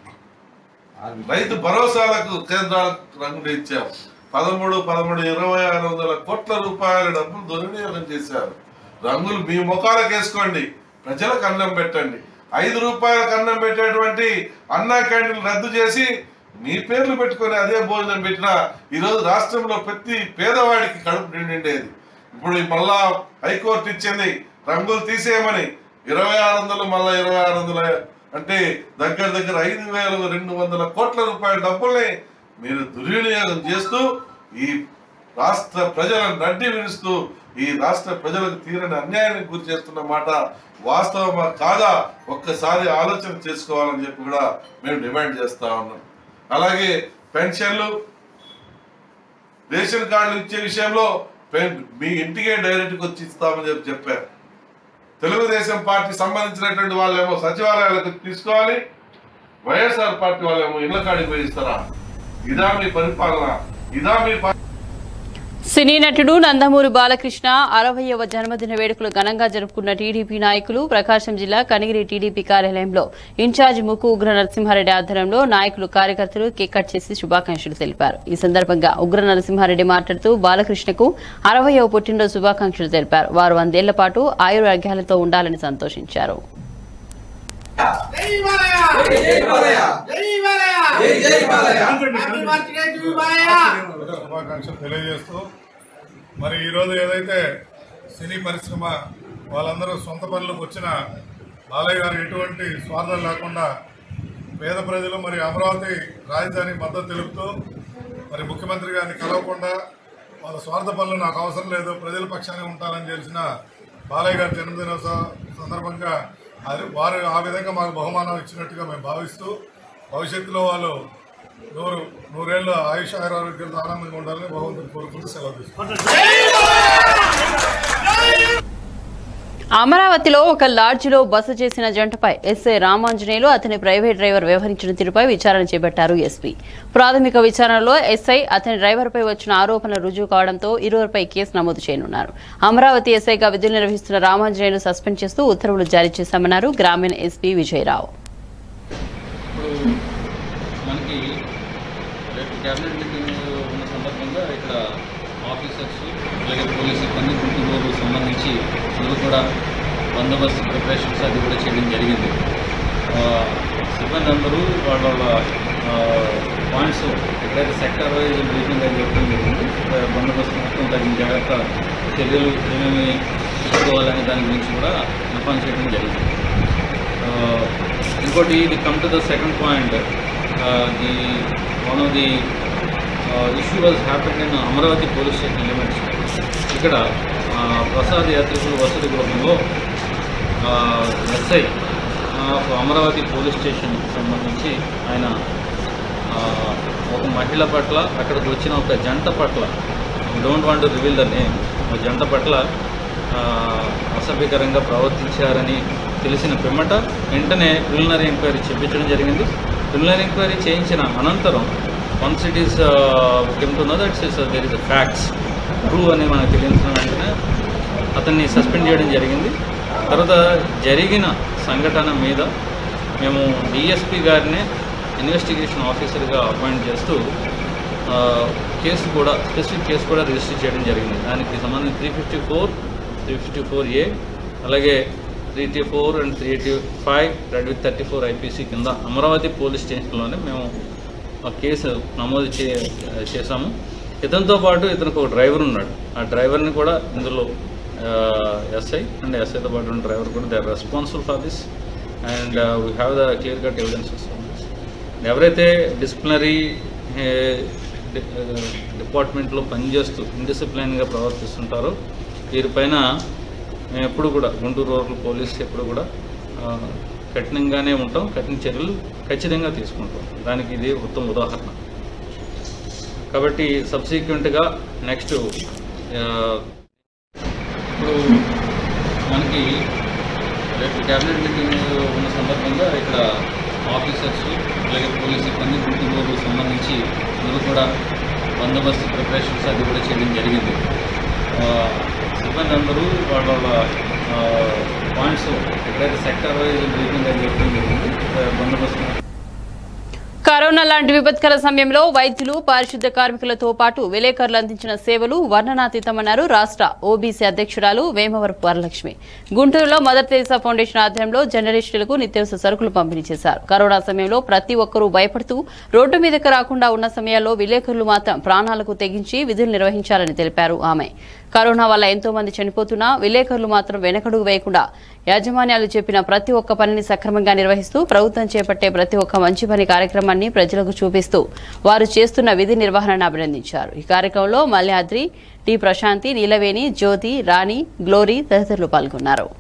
రైతు భరోసాలకు కేంద్రాలకు రంగులు ఇచ్చాం పదమూడు పదమూడు ఇరవై ఆరు వందల కోట్ల రూపాయల డబ్బులు దుర్వినియోగం చేశారు రంగులు మీ ముఖాలకు వేసుకోండి ప్రజలకు అన్నం పెట్టండి ఐదు రూపాయలకు అన్నం పెట్టేటువంటి అన్నా క్యాంటీన్ రద్దు చేసి మీ పేర్లు పెట్టుకొని అదే భోజనం పెట్టినా ఈరోజు రాష్ట్రంలో ప్రతి పేదవాడికి కడుపు నిండేది ఇప్పుడు ఈ మళ్ళా హైకోర్టు ఇచ్చింది రంగులు తీసేయమని ఇరవై ఆరు వందలు మళ్ళా ఇరవై ఆరు వందల అంటే దగ్గర దగ్గర ఐదు వేల రెండు వందల కోట్ల రూపాయల డబ్బుల్ని మీరు దుర్వినియోగం చేస్తూ ఈ రాష్ట్ర ప్రజలను నడ్డి విరుస్తూ ఈ రాష్ట్ర ప్రజలకు తీరని అన్యాయానికి గురి చేస్తున్న మాట వాస్తవమా కాదా ఒక్కసారి ఆలోచన చేసుకోవాలని చెప్పి కూడా మేము డిమాండ్ చేస్తా ఉన్నాం అలాగే పెన్షన్లు రేషన్ కార్డులు ఇచ్చే విషయంలో పెన్- మీ ఇంటికే డైరెక్ట్గా వచ్చి ఇస్తామని చెప్పి చెప్పారు తెలుగుదేశం పార్టీ సంబంధించినటువంటి వాళ్ళేమో సచివాలయాలకు తీసుకోవాలి వైఎస్ఆర్ పార్టీ వాళ్ళేమో ఇళ్ల కాడికి పోయి ఇస్తారా ఇదా మీ పరిపాలన ఇదా మీ ప- సినీ నటుడు నందమూరి బాలకృష్ణ అరవయవ జన్మదిన వేడుకలు ఘనంగా జరుపుకున్న టీడీపీ నాయకులు ప్రకాశం జిల్లా కనిగిరి టీడీపీ కార్యాలయంలో ఇన్ఛార్జ్ ముక్కు ఉగ్ర నరసింహారెడ్డి ఆధ్వర్యంలో నాయకులు కార్యకర్తలు కేక్ కట్ చేసి శుభాకాంక్షలు తెలిపారు ఈ సందర్భంగా ఉగ్ర నరసింహారెడ్డి మాట్లాడుతూ బాలకృష్ణకు అరవయవ పుట్టినరోజు శుభాకాంక్షలు తెలిపారు వారు వందేళ్ల పాటు ఆయురాగ్యాలతో ఉండాలని సంతోషించారు శుభాకాంక్షలు తెలియజేస్తూ మరి ఈరోజు ఏదైతే సినీ పరిశ్రమ వాళ్ళందరూ సొంత పనులకు వచ్చిన బాలయ్య గారు ఎటువంటి స్వార్థం లేకుండా పేద ప్రజలు మరి అమరావతి రాజధాని మద్దతు తెలుపుతూ మరి ముఖ్యమంత్రి గారిని కలవకుండా వాళ్ళ స్వార్థ పనులు నాకు అవసరం లేదు ప్రజల పక్షాన్ని ఉంటానని తెలిసిన బాలయ్య గారి జన్మదిన స- సందర్భంగా అది వారు ఆ విధంగా మాకు బహుమానం ఇచ్చినట్టుగా మేము భావిస్తూ భవిష్యత్తులో వాళ్ళు నూరు నూరేళ్ల ఆయుష్ ఆరోగ్యాలతో ఆనందంగా ఉండాలని భగవంతుని కోరుకుంటూ సెలవు తీసుకుంటాం అమరావతిలో ఒక లాడ్జిలో బస చేసిన జంటపై ఎస్ఐ రామాంజనేయులు అతని ప్రైవేట్ డ్రైవర్ వ్యవహరించిన తీరుపై విచారణ చేపట్టారు ఎస్పీ ప్రాథమిక విచారణలో ఎస్ఐ అతని డ్రైవర్పై వచ్చిన ఆరోపణలు రుజువు కావడంతో ఇరువురిపై కేసు నమోదు చేయనున్నారు అమరావతి ఎస్ఐగా విధులు నిర్వహిస్తున్న రామాంజనేయులు సస్పెండ్ చేస్తూ ఉత్తర్వులు జారీ చేశామన్నారు గ్రామీణ ఎస్పీ విజయరావు మనకి రేపు క్యాబినెట్ మీటింగ్ ఉన్న సందర్భంగా ఇక్కడ ఆఫీసర్స్ అలాగే పోలీస్ సిబ్బంది గుంటూరు సంబంధించి అందరూ కూడా బందోబస్తు ప్రిపరేషన్స్ అది కూడా చేయడం జరిగింది ఆ, సిబ్బంది అందరూ వాళ్ళ వాళ్ళ పాయింట్స్ ఎక్కడైతే సెక్టర్ వైజ్ బ్రీఫింగ్ అది చెప్పడం జరిగింది ఆ, బందోబస్తు మొత్తం తగిన జాగ్రత్త చర్యలు ఏమేమి తీసుకోవాలనే దాని గురించి కూడా ఇన్ఫార్మ్ చేయడం జరిగింది Uh, ఇంకోటి ఇది come to the second point the one of the issue was happened in Amaravati police station limits ఇక్కడ uh, ప్రసాద్ యాత్రికుల వసతి గృహంలో ఎస్ఐ అమరావతి పోలీస్ స్టేషన్ సంబంధించి ఆయన uh, ఒక మహిళ పట్ల అక్కడికి వచ్చిన ఒక జంట పట్ల don't want to reveal the name ఒక జంట పట్ల ఆ, అసభ్యకరంగా ప్రవర్తించారని తెలిసిన పిమ్మట వెంటనే ప్రిలినరీ ఎంక్వైరీ చేయించడం జరిగింది ప్రిలినరీ ఎంక్వైరీ చేయించిన అనంతరం వన్స్ ఇట్ ఈస్ చెప్తున్నదో that's is there is facts true అని మనకు తెలిసిన వెంటనే అతన్ని సస్పెండ్ చేయడం జరిగింది తర్వాత జరిగిన సంఘటన మీద మేము డిఎస్పి గారిని ఇన్వెస్టిగేషన్ ఆఫీసర్గా అపాయింట్ చేస్తూ ఆ, కేసు కూడా స్పెసిఫిక్ కేసు కూడా రిజిస్టర్ చేయడం జరిగింది దానికి సంబంధించి three fifty four three fifty four A అలాగే three T four and three T five read with thirty four IPC కింద అమరావతి పోలీస్ స్టేషన్లోనే మేము ఆ కేసు నమోదు చే చేశాము ఇతనితో పాటు ఇతనికి ఒక డ్రైవర్ ఉన్నాడు ఆ డ్రైవర్ని కూడా ఇందులో ఎస్ఐ అండ్ ఎస్ఐతో పాటు ఉన్న డ్రైవర్ కూడా they are responsible for this and we have the clear cut evidences ఎవరైతే డిసిప్లినరీ డిపార్ట్మెంట్లో పనిచేస్తూ ఇండిసిప్లైన్గా ప్రవర్తిస్తుంటారో వీరిపైన మేము ఎప్పుడు కూడా గుంటూరు రూరల్ పోలీస్ ఎప్పుడు కూడా ఆ, కఠినంగానే ఉంటాం కఠిన చర్యలు ఖచ్చితంగా తీసుకుంటాం దానికి ఇది ఉత్తమ ఉదాహరణ కాబట్టి సబ్సిక్వెంట్గా నెక్స్ట్ ఇప్పుడు మనకి రేపు క్యాబినెట్ మీటింగ్ ఉన్న సందర్భంగా ఇక్కడ ఆఫీసర్స్ అలాగే పోలీస్ సిబ్బంది గుంటూరు సంబంధించి అందరూ కూడా బందోబస్తు ప్రిపరేషన్స్ అది కూడా చేయడం జరిగింది ఆ, సిబ్బంది అందరూ వాళ్ళ వాళ్ళ పాయింట్స్ ఎక్కడైతే సెక్టర్ వైజ్ బ్రీఫింగ్ అని చెప్పడం జరిగింది ఆ, బందోబస్తు కరోనా లాంటి విపత్కర సమయంలో వైద్యులు పారిశుద్ధ కార్మికులతో పాటు విలేకరులు అందించిన సేవలు వర్ణనాతీతమన్నారు రాష్ట్ర ఓబీసీ అధ్యక్షురాలు వేమవరపు వరలక్ష్మి గుంటూరులో మదర్ తెరీసా ఫౌండేషన్ ఆధ్వర్యంలో జర్నలిస్టులకు నిత్యావసర సరుకులు పంపిణీ చేశారు కరోనా సమయంలో ప్రతి ఒక్కరూ భయపడుతూ రోడ్డు మీదకు రాకుండా ఉన్న సమయాల్లో విలేకరులు మాత్రం ప్రాణాలకు తెగించి విధులు నిర్వహించాలని తెలిపారు ఆమె కరోనా వల్ల ఎంతో మంది చనిపోతున్నా విలేకరులు మాత్రం వెనకడుగు వేయకుండా యాజమాన్యాలు చెప్పిన ప్రతి ఒక్క పనిని సక్రమంగా నిర్వహిస్తూ ప్రభుత్వం చేపట్టే ప్రతి ఒక్క మంచి పని కార్యక్రమాన్ని ప్రజలకు చూపిస్తూ వారు చేస్తున్న విధి నిర్వహణను అభినందించారు ఈ కార్యక్రమంలో మల్యాద్రి టి ప్రశాంతి నీలవేణి జ్యోతి రాణి గ్లోరీ తదితరులు పాల్గొన్నారు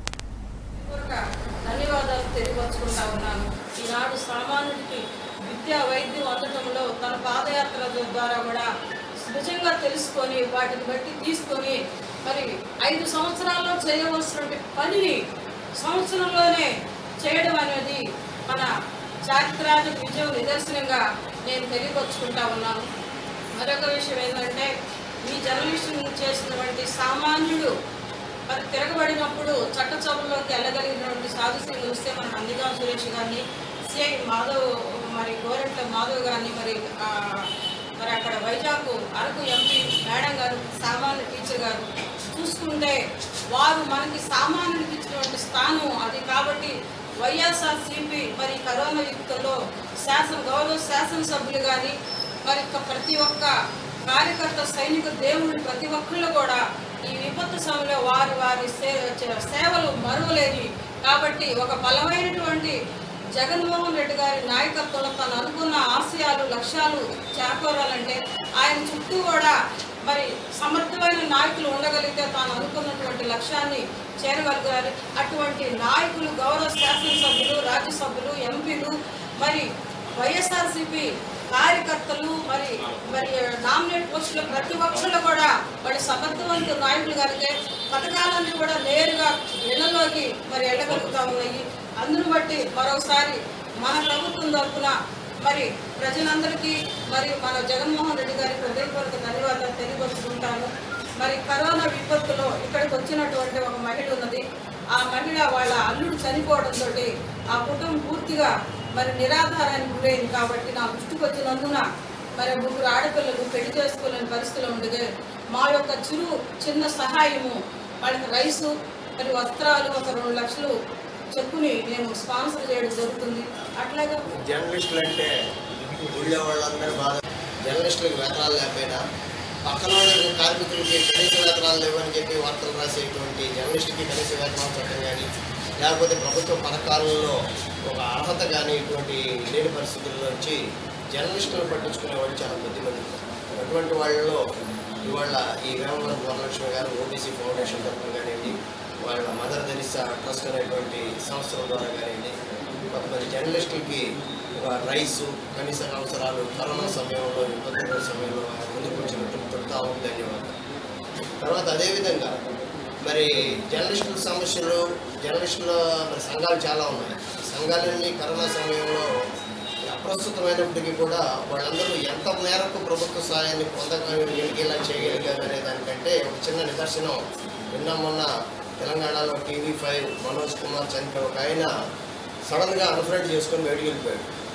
ధన్యవాదాలు తెలియపరుచుకుంటా ఉన్నాను ఈనాడు సామాన్యుడికి విద్యా వైద్యం అందటంలో తన పాదయాత్ర ద్వారా కూడా నిజంగా తెలుసుకొని వాటిని బట్టి తీసుకొని మరి ఐదు సంవత్సరాల్లో చేయవలసినటువంటి పనిని సంవత్సరంలోనే చేయడం అనేది మన చారిత్రాత్మక విజయం నిదర్శనంగా నేను తెలియపరుచుకుంటా ఉన్నాను మరొక విషయం ఏంటంటే ఈ జర్నలిస్టు చేసినటువంటి సామాన్యుడు మరి తిరగబడినప్పుడు చట్టసభల్లోకి వెళ్ళగలిగినటువంటి సాధుశ్రీ చూస్తే మన నందిగా సురేష్ గారిని సిఐ మాధవ్ మరి గోరెంట్ల మాధవ్ గారిని మరి ఆ, మరి అక్కడ వైజాగ్ అరకు ఎంపీ మేడం గారు సామాన్య టీచర్ గారు చూసుకుంటే వారు మనకి సామాన్యుడికి ఇచ్చినటువంటి స్థానం అది కాబట్టి వైఎస్ఆర్ సిపి మరి కరోనా యుక్తంలో శాసన గౌరవ శాసనసభ్యులు కానీ మరి ఇక ప్రతి ఒక్క కార్యకర్త సైనిక దేవుళ్ళు ప్రతి ఒక్కళ్ళు కూడా ఈ విపత్తు సమయంలో వారి వారి సే- చే- సేవలు మరువలేని కాబట్టి ఒక బలమైనటువంటి జగన్మోహన్ రెడ్డి గారి నాయకత్వంలో తను అనుకున్న ఆశయాలు లక్ష్యాలు చేకూరాలంటే ఆయన చుట్టూ కూడా మరి సమర్థమైన నాయకులు ఉండగలిగితే తాను అనుకున్నటువంటి లక్ష్యాన్ని చేరగలుగుతారు అటువంటి నాయకులు గౌరవ శాసనసభ్యులు రాజ్యసభ్యులు ఎంపీలు మరి వైఎస్ఆర్సీపీ కార్యకర్తలు మరి మరి నామినేట్ పోస్టులు ప్రతి ఒక్కళ్ళు కూడా వాళ్ళు సమర్థవంతుల నాయకులు కనుక పథకాలన్నీ కూడా నేరుగా ఇళ్లలోకి మరి వెళ్ళగలుగుతా ఉన్నాయి అందును బట్టి మరొకసారి మన ప్రభుత్వం తరఫున మరి ప్రజలందరికీ మరి మన జగన్మోహన్ రెడ్డి గారికి హృదయపూర్వక ధన్యవాదాలు తెలియపరుచుకుంటాను మరి కరోనా విపత్తులో ఇక్కడికి వచ్చినటువంటి ఒక మహిళ ఉన్నది ఆ మహిళ వాళ్ళ అల్లుడు చనిపోవడంతో ఆ కుటుంబం పూర్తిగా మరి నిరాధారానికి గురైంది కాబట్టి నా దృష్టికి వచ్చినందున మరి ముగ్గురు ఆడపిల్లలు పెళ్లి చేసుకోలేని పరిస్థితిలో ఉండగా మా యొక్క చిరు చిన్న సహాయము వాళ్ళకి రైసు మరి వస్త్రాలు ఒక రెండు లక్షలు చెప్పుని నేను స్పాన్సర్ చేయడం జరుగుతుంది అట్లాగే జర్నలిస్టులు అంటే ఊళ్ళో వాళ్ళందరూ బాధ జర్నలిస్టులకు వేతనాలు లేకపోయినా పక్కన వాళ్ళ కార్మికులకి కనీస వేతనాలు లేవని చెప్పి వార్తలు రాసేటువంటి జర్నలిస్టుకి కనీస వేతనాలు చట్టం కానీ లేకపోతే ప్రభుత్వ పథకాలలో ఒక అర్హత కానీ ఇటువంటి లేని పరిస్థితుల్లో వచ్చి జర్నలిస్టులను పట్టించుకునే వాళ్ళు చాలా కొద్దిమంది అటువంటి వాళ్ళలో ఇవాళ ఈ వేమవరం వరలక్ష్మి గారు ఓబీసీ ఫౌండేషన్ తరఫున కానివ్వండి వాళ్ళ మదర్ తెరిసా ట్రస్ట్ అనేటువంటి సంస్థల ద్వారా కానివ్వండి కొంతమంది జర్నలిస్టులకి ఒక రైసు కనీస అవసరాలు కరోనా సమయంలో విపత్తుల సమయంలో ముందుకు వచ్చినట్టు చెప్తాము ధన్యవాదాలు తర్వాత అదేవిధంగా మరి జర్నలిస్టుల సమస్యలు జర్నలిస్టుల మరి సంఘాలు చాలా ఉన్నాయి సంఘాలన్నీ కరోనా సమయంలో అప్రస్తుతమైనప్పటికీ కూడా వాళ్ళందరూ ఎంత మేరకు ప్రభుత్వ సహాయాన్ని పొందగలిగేలా చేయగలిగారు అనే దానికంటే ఒక చిన్న నిదర్శనం నిన్న మొన్న తెలంగాణలో టీవీ ఫైవ్ మనోజ్ కుమార్ చనిపోయి ఒక ఆయన సడన్గా అన్ఫ్రెండ్ చేసుకొని బయటికి వెళ్ళిపోయాడు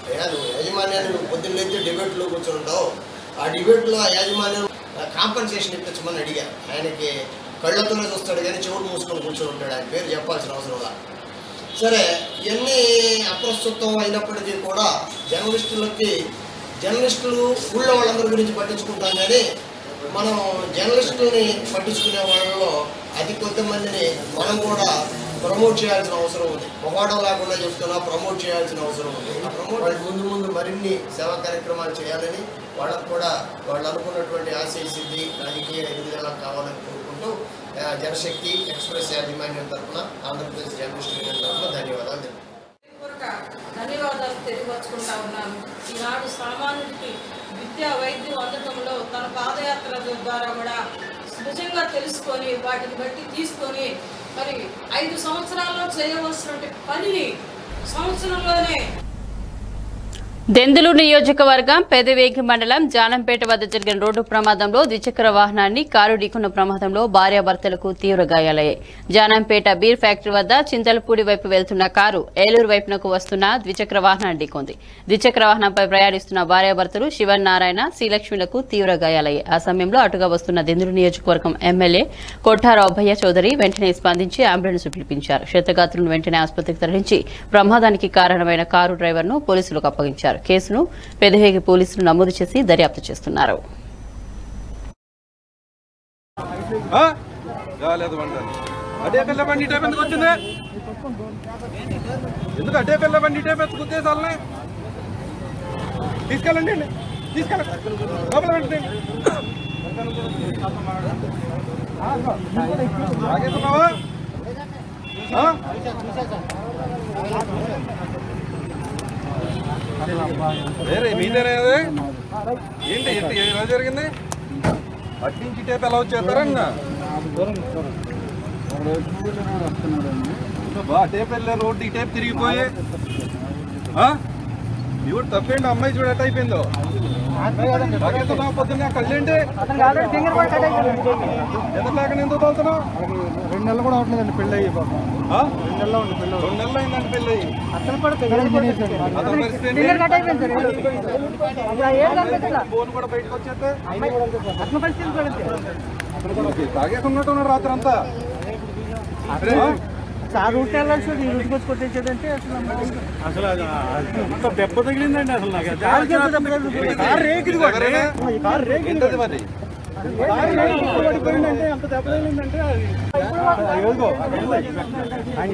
అయ్యా నువ్వు యాజమాన్యాన్ని నువ్వు పొద్దున్న లేస్తే డిబేట్లో కూర్చుంటావు ఆ డిబేట్లో ఆ యాజమాన్యం కాంపన్సేషన్ ఇప్పించమని అడిగా ఆయనకి కళ్ళతోనే చూస్తాడు కానీ చెవుడు మూసుకొని కూర్చొని ఉంటాడు ఆయన పేరు చెప్పాల్సిన అవసరం లేదు సరే ఇవన్నీ అప్రస్తుతం అయినప్పటికీ కూడా జర్నలిస్టులకి జర్నలిస్టులు ఊళ్ళో వాళ్ళందరి గురించి పట్టించుకుంటాం కానీ మనం జర్నలిస్టులని పట్టించుకునే వాళ్ళలో అతి కొద్ది మందిని మనం కూడా ప్రమోట్ చేయాల్సిన అవసరం ఉంది మొగాడం లేకుండా చెప్తున్నా ప్రమోట్ చేయాల్సిన అవసరం ఉంది ఆ ప్రమోట్ వాళ్ళు ముందు ముందు మరిన్ని సేవా కార్యక్రమాలు చేయాలని వాళ్ళకు కూడా వాళ్ళు అనుకున్నటువంటి ఆశయ సిద్ధి రాజకీయ ఎదుగుదల కావాలని కోరుకుంటూ ఆ, జనశక్తి ఎక్స్ప్రెస్ యాజమాన్యం తరఫున ఆంధ్రప్రదేశ్ జర్నలిస్ట్ యూనియన్ తరఫున ధన్యవాదాలు తెలుపుతున్నాను. పూర్వక ధన్యవాదాలు తెలియపరుచుకుంటా ఉన్నాను ఈనాడు సామాన్యుడికి విద్యా వైద్యం అందటంలో తన పాదయాత్ర ద్వారా కూడా నిజంగా తెలుసుకొని వాటిని బట్టి తీసుకొని మరి ఐదు సంవత్సరాల్లో చేయవలసినటువంటి పనిని సంవత్సరంలోనే దెందులు నియోజకవర్గం పెదవేగి మండలం జానంపేట వద్ద జరిగిన రోడ్డు ప్రమాదంలో ద్విచక్ర వాహనాన్ని కారు ఢీకొన్న ప్రమాదంలో భార్యాభర్తలకు తీవ్ర గాయాలయ్యాయి జానంపేట బీర్ ఫ్యాక్టరీ వద్ద చింతలపూడి వైపు వెళ్తున్న కారు ఏలూరు వైపునకు వస్తున్న ద్విచక్ర వాహనాన్ని ఢీకొంది ద్విచక్ర వాహనంపై ప్రయాణిస్తున్న భార్యాభర్తలు శివన్ నారాయణ శ్రీలక్ష్మిలకు తీవ్ర గాయాలయ్యాయి ఆ సమయంలో అటుగా వస్తున్న దెందులు నియోజకవర్గం ఎమ్మెల్యే కొట్టారావు అభయ్య చౌదరి వెంటనే స్పందించి అంబులెన్స్ పిలిపించారు క్షతగాత్రులను వెంటనే ఆసుపత్రికి తరలించి ప్రమాదానికి కారణమైన కారు డ్రైవర్ను పోలీసులకు అప్పగించారు కేసును పెదవేగి పోలీసులు నమోదు చేసి దర్యాప్తు చేస్తున్నారు రాలేదు బండి అదే పిల్ల బండి ఇటే ఎందుకు వచ్చింది ఎందుకు అదే పిల్ల బండి ఇటే పెద్ద గుద్దేసాలనే తీసుకెళ్ళండి అండి తీసుకెళ్ళండి లోపల వెంటనే తాగేస్తున్నావా ఆ? వేరే మీదేనా ఇది? ఏంటి ఏంటి ఎలా జరిగింది అటు నుంచి టేప్ ఎలా వచ్చేస్తారన్న బా టేప్ వెళ్ళే రోడ్డు ఈ టేప్ తిరిగిపోయి ఆ? ఇవి తప్పేంటి అమ్మాయి చూడ ఎట్ అయిపోయిందో తాగేస్తున్నావు పొద్దున్న కళ్ళేంటి ఎదురులాగా ఎందుకు తోలుతున్నావు రెండు నెలలు కూడా అవట్లేదండి పెళ్ళి అయ్యి పాపం ఆ? రెండు నెలలు ఉంది పెళ్ళి రెండు నెలలు అయిందండి పెళ్ళి అయ్యి. అతను కూడా పెళ్ళి తినేసాడు. అతని పరిస్థితి ఏంటి? ఫింగర్ కట్ అయిపోయింది సార్ అప్పుడు ఆ ఏడు కనిపించట్లా. ఫోన్ కూడా బయటకు వచ్చేస్తే అతని పరిస్థితి కూడా అంతే. తాగేసున్నట్టు ఉన్నాడు రాత్రి అంతా ఆ రూట్ వెళ్ళాల్సి ఈ రూట్కి వచ్చి కొట్టేసేదంటే అసలు అసలు అంత దెబ్బ తగిలిందండి అసలు నాకు కారు రేకిది కూడా. ఈ కారు రేకిది ఏంటది మరి కారు రేకి పడిపోయిందంటే అంత దెబ్బ తగిలిందంటే అది ఏదిగో, ఆయన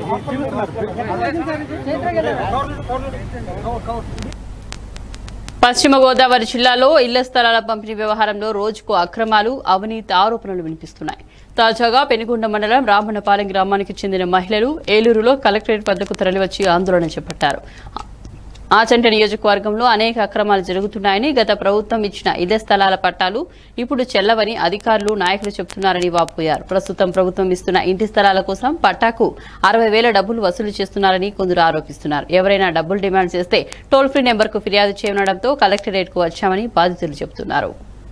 చూస్తున్నారు. పశ్చిమ గోదావరి జిల్లాలో ఇళ్ల స్థలాల పంపిణీ వ్యవహారంలో రోజుకు అక్రమాలు అవినీతి ఆరోపణలు వినిపిస్తున్నాయి తాజాగా పెనుగొండ మండలం రామన్నపాలెం గ్రామానికి చెందిన మహిళలు ఏలూరులో కలెక్టరేట్ వద్దకు తరలివచ్చి ఆందోళన చేపట్టారు ఆచంట నియోజకవర్గంలో అనేక అక్రమాలు జరుగుతున్నాయని గత ప్రభుత్వం ఇచ్చిన ఇళ్ల స్థలాల పట్టాలు ఇప్పుడు చెల్లవని అధికారులు నాయకులు చెబుతున్నారని వాపోయారు ప్రస్తుతం ప్రభుత్వం ఇస్తున్న ఇంటి స్థలాల కోసం పట్టాకు అరవై వేల డబ్బులు వసూలు చేస్తున్నారని కొందరు ఆరోపిస్తున్నారు ఎవరైనా డబ్బులు డిమాండ్ చేస్తే టోల్ ఫ్రీ నెంబర్కు ఫిర్యాదు చేయనుండటంతో కలెక్టరేట్కు వచ్చామని బాధితులు చెబుతున్నారు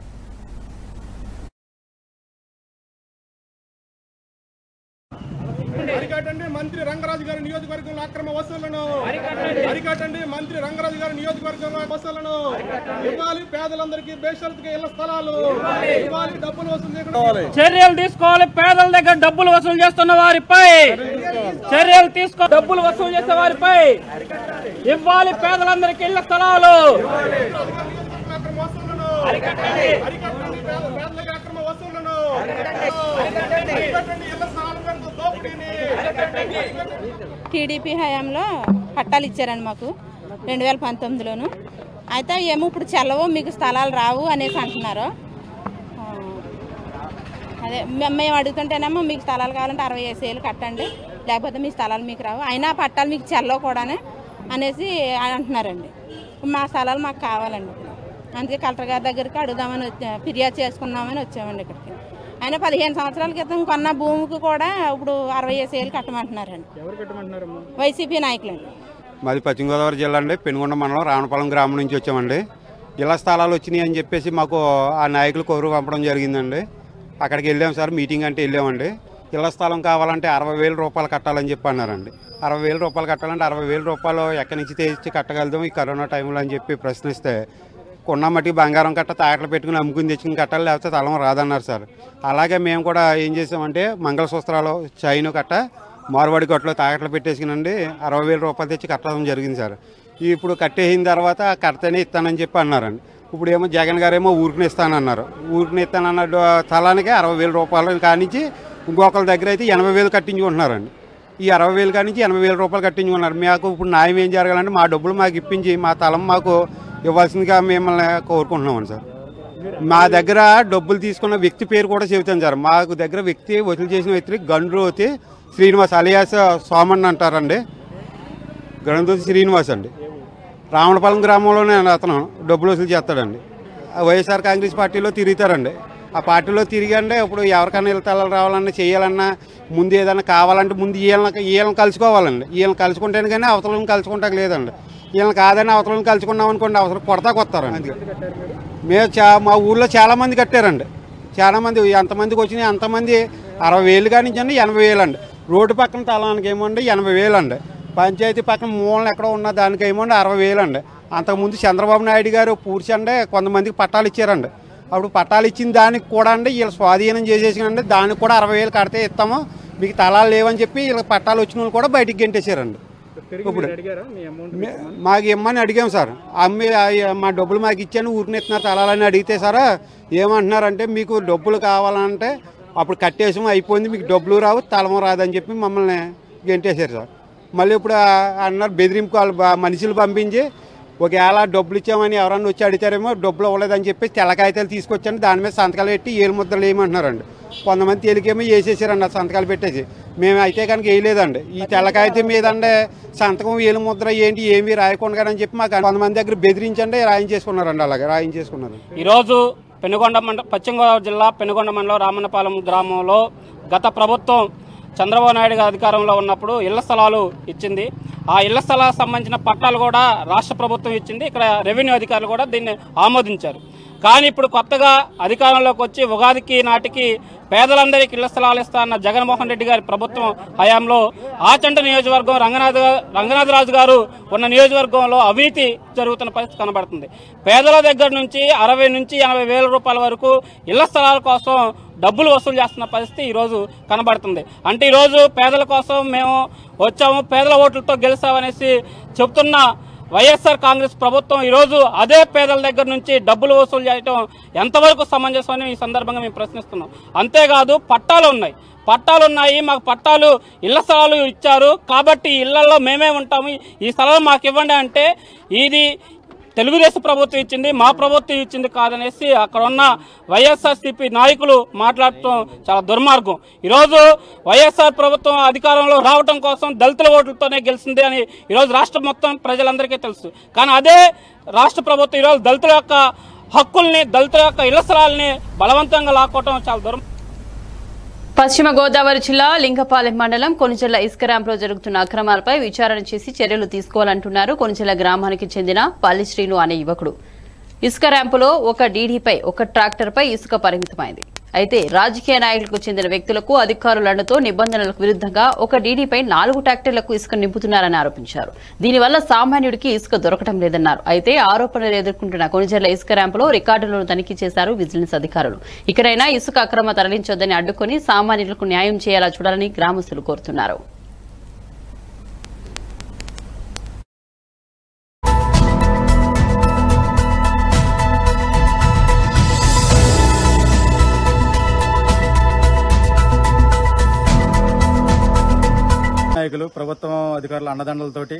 అరికట్టండి మంత్రి రంగరాజు గారి నియోజకవర్గంలో అక్రమ వసూళ్లను అరికట్టండి మంత్రి రంగరాజు గారి నియోజకవర్గంలో వసూళ్లను ఇవ్వాలి పేదలందరికీ బేషరతుగా ఇళ్ల స్థలాలు ఇవ్వాలి డబ్బులు వసూలు చేయకుండా చర్యలు తీసుకోవాలి పేదల దగ్గర డబ్బులు వసూలు చేస్తున్న వారిపై చర్యలు తీసుకో డబ్బులు వసూలు చేసే వారిపై ఇవ్వాలి పేదలందరికీ ఇళ్ల స్థలాలు అరికట్టండి పేద- పేదలకి అక్రమ వసూళ్లను అరికట్టండి ఇళ్ల స్థలాల పేరుతో దోపిడీని టీడీపీ హయాంలో పట్టాలు ఇచ్చారండి మాకు రెండు వేల పంతొమ్మిదిలోను అయితే ఏమో ఇప్పుడు చెల్లవు మీకు స్థలాలు రావు అనేసి అంటున్నారు ఆ, అదే మే- మేము అడుగుతుంటేనేమో మీకు స్థలాలు కావాలంటే అరవై ఐదు వేలు కట్టండి లేకపోతే మీ స్థలాలు మీకు రావు అయినా పట్టాలు మీకు చెల్లవు కూడానే అనేసి అంటున్నారండి మా స్థలాలు మాకు కావాలండి ఇప్పుడు అందుకే కలెక్టర్ గారి దగ్గరికి అడుగుదామని వచ్చా ఫిర్యాదు చేసుకున్నామని వచ్చామండి ఇక్కడికి అయినా పదిహేను సంవత్సరాల క్రితం కొన్న భూమికి కూడా ఇప్పుడు అరవై ఐదు వేలు కట్టమంటున్నారండి ఎవరు కట్టమంటున్నారమ్మా వైసీపీ నాయకులండి మాది పశ్చిమ గోదావరి జిల్లా అండి పెనుగొండ మండలం రావణపాలెం గ్రామం నుంచి వచ్చామండి ఇళ్ల స్థలాలు వచ్చినాయి అని చెప్పేసి మాకు ఆ నాయకులు కౌరు పంపడం జరిగిందండి అక్కడికి వెళ్ళాం సార్ మీటింగ్ అంటే వెళ్ళామండి ఇళ్ల స్థలం కావాలంటే అరవై వేల రూపాయలు కట్టాలని చెప్పి అన్నారండి అరవై వేల రూపాయలు కట్టాలంటే అరవై వేల రూపాయలు ఎక్కడి నుంచి తెచ్చి కట్టగలుగుతాం ఈ కరోనా టైంలో అని చెప్పి ప్రశ్నిస్తే కొన్న మట్టి బంగారం కట్ట తాకట్లు పెట్టుకుని అమ్ముకుని తెచ్చుకుని కట్టాలి లేకపోతే తలం రాదన్నారు సార్ అలాగే మేము కూడా ఏం చేసామంటే మంగళసూత్రాలు చైను కట్ట మార్వాడి కట్టలో తాకట్లు పెట్టేసుకునండి అరవై వేల రూపాయలు తెచ్చి కట్టడం జరిగింది సార్ ఇప్పుడు కట్టేసిన తర్వాత కడితేనే ఇస్తానని చెప్పి అన్నారండి ఇప్పుడు ఏమో జగన్ గారేమో ఊరికి ఇస్తానన్నారు ఊరికి ఇస్తానన్న స్థలానికి అరవై వేల రూపాయలు కానించి ఇంకొకరి దగ్గర అయితే ఎనభై వేలు కట్టించుకుంటున్నారండి ఈ అరవై వేలు కానించి ఎనభై వేల రూపాయలు కట్టించుకున్నారు మాకు ఇప్పుడు న్యాయం ఏం జరగాలంటే మా డబ్బులు మాకు ఇప్పించి మా తలం మాకు ఇవ్వాల్సిందిగా మిమ్మల్ని కోరుకుంటున్నామని సార్ మా దగ్గర డబ్బులు తీసుకున్న వ్యక్తి పేరు కూడా చెబుతాను సార్ మాకు దగ్గర వ్యక్తి వసూలు చేసిన వ్యక్తి గండ్రోతి శ్రీనివాస్ అలియాస్ సోమన్ అంటారండి గణపతి శ్రీనివాస్ అండి రావణపాలెం గ్రామంలోనే అతను డబ్బులు వసూలు చేస్తాడండి ఆ వైఎస్ఆర్ కాంగ్రెస్ పార్టీలో తిరుగుతారండి ఆ పార్టీలో తిరిగండి ఇప్పుడు ఎవరికైనా ఇళ్ళ రావాలన్నా చేయాలన్నా ముందు ఏదైనా కావాలంటే ముందు వీళ్ళని వీళ్ళని కలుసుకోవాలండి వీళ్ళని కలుసుకుంటేనే కానీ అవతలను కలుసుకుంటాక లేదండి వీళ్ళని కాదని అవతలను కలుసుకున్నాం అనుకోండి అవసరం కొడతా కొత్తారండి మేము చా మా ఊళ్ళో చాలామంది కట్టారండి చాలామంది ఎంతమందికి వచ్చినాయి అంతమంది అరవై వేలు కానించండి ఎనభై వేలు అండి రోడ్డు పక్కన తలానికి ఏమండి ఎనభై వేలు అండి పంచాయతీ పక్కన మూలన ఎక్కడో ఉన్న దానికి ఏమండి అరవై వేలు అండి అంతకుముందు చంద్రబాబు నాయుడు గారు పూడ్చండి కొంతమందికి పట్టాలు ఇచ్చారండి అప్పుడు పట్టాలు ఇచ్చిన దానికి కూడా అండి వీళ్ళు స్వాధీనం చేసేసినండి దానికి కూడా అరవై వేలు కడితే ఇస్తాము మీకు తలాలు లేవని చెప్పి వీళ్ళకి పట్టాలు వచ్చిన వాళ్ళు కూడా బయటికి గెంటేశారండి ఇప్పుడు మే- మాకు ఇమ్మని అడిగాం సార్ అమ్మి ఆ- మా డబ్బులు మాకు ఇచ్చాను ఊరిని ఇస్తున్నారు తలాలని అడిగితే సార్ ఏమంటున్నారంటే మీకు డబ్బులు కావాలంటే అప్పుడు కట్టేసాము అయిపోయింది మీకు డబ్బులు రావు తలము రాదని చెప్పి మమ్మల్ని గెంటేశారు సార్ మళ్ళీ ఇప్పుడు ఆ- అన్నారు బెదిరింపు వాళ్ళు బా- మనుషులు పంపించి ఒకవేళ డబ్బులు ఇచ్చామని ఎవరన్నా వచ్చి అడిగారేమో డబ్బులు ఇవ్వలేదని చెప్పి తెల్ల కాగితాలు తీసుకొచ్చాను దాని మీద సంతకాలు పెట్టి ఏలు ముద్దలు వేయమంటున్నారండి కొంతమంది తేలికేమో వేసేసారండి ఆ సంతకాలు పెట్టేసి మేము అయితే కనుక వేయలేదండి ఈ తెల్ల కాగితం మీద అంటే సంతకం ఏలు ముద్ర ఏంటి ఏమి రాయకుండా అని చెప్పి మాకు కొంతమంది దగ్గర బెదిరించండి రాయించేసుకున్నారండి అలాగే రాయించేసుకున్నారు ఈరోజు పెనుగొండ మండలం పశ్చిమ గోదావరి జిల్లా పెనుగొండ మండలం రామన్నపాలెం గ్రామంలో గత ప్రభుత్వం చంద్రబాబు నాయుడు గారు అధికారంలో ఉన్నప్పుడు ఇళ్ల స్థలాలు ఇచ్చింది ఆ ఇళ్ల స్థలాలకు సంబంధించిన పట్టాలు కూడా రాష్ట్ర ప్రభుత్వం ఇచ్చింది ఇక్కడ రెవెన్యూ అధికారులు కూడా దీన్ని ఆమోదించారు కానీ ఇప్పుడు కొత్తగా అధికారంలోకి వచ్చి ఉగాదికి నాటికి పేదలందరికీ ఇళ్ల స్థలాలు ఇస్తా అన్న జగన్మోహన్ రెడ్డి గారి ప్రభుత్వం హయాంలో ఆచంట నియోజకవర్గం రంగనాథ రంగనాథరాజు గారు ఉన్న నియోజకవర్గంలో అవినీతి జరుగుతున్న పరిస్థితి కనబడుతుంది పేదల దగ్గర నుంచి అరవై నుంచి ఎనభై వేల రూపాయల వరకు ఇళ్ల స్థలాల కోసం డబ్బులు వసూలు చేస్తున్న పరిస్థితి ఈరోజు కనబడుతుంది అంటే ఈరోజు పేదల కోసం మేము వచ్చాము పేదల ఓట్లతో గెలిచామనేసి చెప్తున్న వైఎస్ఆర్ కాంగ్రెస్ ప్రభుత్వం ఈరోజు అదే పేదల దగ్గర నుంచి డబ్బులు వసూలు చేయడం ఎంతవరకు సమంజసం అని ఈ సందర్భంగా మేము ప్రశ్నిస్తున్నాం అంతేకాదు పట్టాలు ఉన్నాయి పట్టాలు ఉన్నాయి మాకు పట్టాలు ఇళ్ల స్థలాలు ఇచ్చారు కాబట్టి ఇళ్లలో మేమే ఉంటాము ఈ స్థలాలు మాకు ఇవ్వండి అంటే ఇది తెలుగుదేశం ప్రభుత్వం ఇచ్చింది మా ప్రభుత్వం ఇచ్చింది కాదనేసి అక్కడ ఉన్న వైఎస్ఆర్సీపీ నాయకులు మాట్లాడటం చాలా దుర్మార్గం ఈరోజు వైఎస్ఆర్ ప్రభుత్వం అధికారంలో రావటం కోసం దళితుల ఓట్లతోనే గెలిచింది అని ఈరోజు రాష్ట్రం మొత్తం ప్రజలందరికీ తెలుసు కానీ అదే రాష్ట్ర ప్రభుత్వం ఈరోజు దళితుల యొక్క హక్కుల్ని దళితుల యొక్క ఇళ్ల స్థలాల్ని బలవంతంగా లాక్కోవటం చాలా దుర్మార్గం పశ్చిమ గోదావరి జిల్లా లింగపాలెం మండలం కొనిచెల్ల ఇసుక ర్యాంపులో జరుగుతున్న అక్రమాలపై విచారణ చేసి చర్యలు తీసుకోవాలంటున్నారు కొనిచెల్ల గ్రామానికి చెందిన పల్లి శ్రీను అనే యువకుడు ఇసుక ర్యాంపులో ఒక డీడీపై ఒక ట్రాక్టర్పై ఇసుక పరిమితమైంది అయితే రాజకీయ నాయకులకు చెందిన వ్యక్తులకు అధికారులతో నిబంధనలకు విరుద్ధంగా ఒక డీడీపై నాలుగు ట్రాక్టర్లకు ఇసుక నింపుతున్నారని ఆరోపించారు దీనివల్ల సామాన్యుడికి ఇసుక దొరకడం లేదన్నారు అయితే ఆరోపణలు ఎదుర్కొంటున్న కొనిజర్ల ఇసుక ర్యాంపులో రికార్డులను తనిఖీ చేశారు విజిలెన్స్ అధికారులు ఇక్కడైనా ఇసుక అక్రమ తరలించొద్దని అడ్డుకొని సామాన్యులకు న్యాయం చేయాలా చూడాలని గ్రామస్తులు కోరుతున్నారు నాయకులు ప్రభుత్వం అధికారుల అండదండలతోటి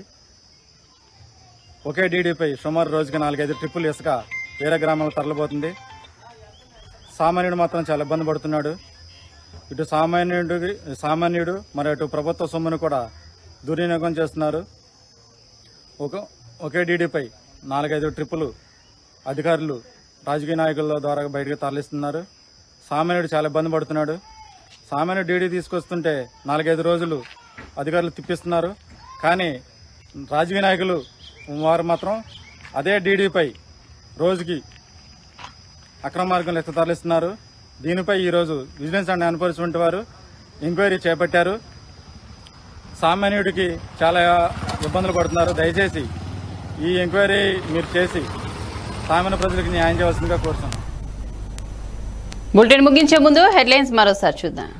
ఒకే డీడీపై సుమారు రోజుకి నాలుగైదు ట్రిప్పులు ఇసుక వేరే గ్రామాలకు తరలిపోతుంది సామాన్యుడు మాత్రం చాలా ఇబ్బంది పడుతున్నాడు ఇటు సామాన్యుడు సామాన్యుడు మరి అటు ప్రభుత్వ సొమ్మును కూడా దుర్వినియోగం చేస్తున్నారు ఒక ఒకే డీడీపై నాలుగైదు ట్రిప్పులు అధికారులు రాజకీయ నాయకుల ద్వారా బయటకు తరలిస్తున్నారు సామాన్యుడు చాలా ఇబ్బంది పడుతున్నాడు సామాన్యుడు డీడీ తీసుకొస్తుంటే నాలుగైదు రోజులు అధికారులు తిప్పిస్తున్నారు కానీ రాజకీయ నాయకులు వారు మాత్రం అదే డీడీపై రోజుకి అక్రమ మార్గంలో ఎత్త తరలిస్తున్నారు దీనిపై ఈరోజు విజిలెన్స్ అండ్ ఎన్ఫోర్స్మెంట్ వారు ఎంక్వైరీ చేపట్టారు సామాన్యుడికి చాలా ఇబ్బందులు పడుతున్నారు దయచేసి ఈ ఎంక్వైరీ మీరు చేసి సామాన్య ప్రజలకు న్యాయం చేయవలసిందిగా కోరుతున్నాను బులెటిన్ ముగించే ముందు హెడ్లైన్స్ మరోసారి చూద్దాం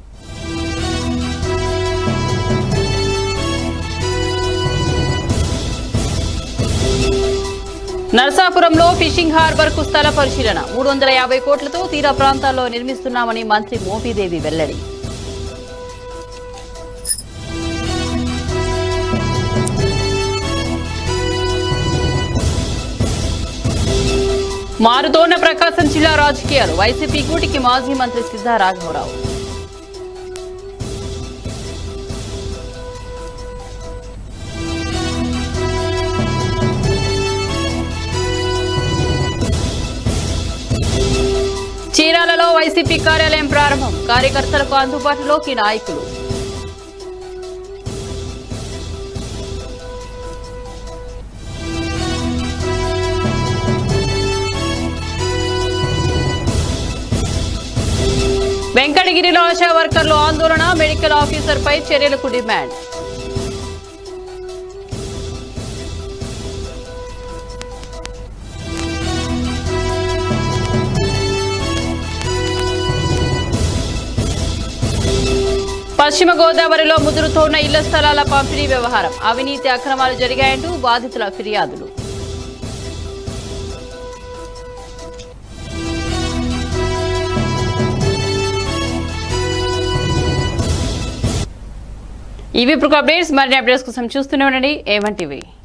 నరసాపురంలో ఫిషింగ్ హార్బర్ కు స్థల పరిశీలన మూడు వందల యాభై కోట్లతో తీర ప్రాంతాల్లో నిర్మిస్తున్నామని మంత్రి మోపిదేవి వెల్లడి మారుతోన్న ప్రకాశం జిల్లా రాజకీయాలు వైసీపీ కూటికి మాజీ మంత్రి సిద్ధా రాఘవరావు చీరాలలో వైసీపీ కార్యాలయం ప్రారంభం కార్యకర్తలకు అందుబాటులోకి నాయకులు వెంకటగిరిలో ఆశా వర్కర్లు ఆందోళన మెడికల్ ఆఫీసర్ పై చర్యలకు డిమాండ్ పశ్చిమ గోదావరిలో ముదురుతోన్న ఇళ్ల స్థలాల పంపిణీ వ్యవహారం అవినీతి అక్రమాలు జరిగాయంటూ బాధితుల ఫిర్యాదులు ఇవి ఇప్పుడు అప్డేట్స్ మరిన్ని అప్డేట్స్ కోసం చూస్తూనే ఉండండి ఏవన్ టీవీ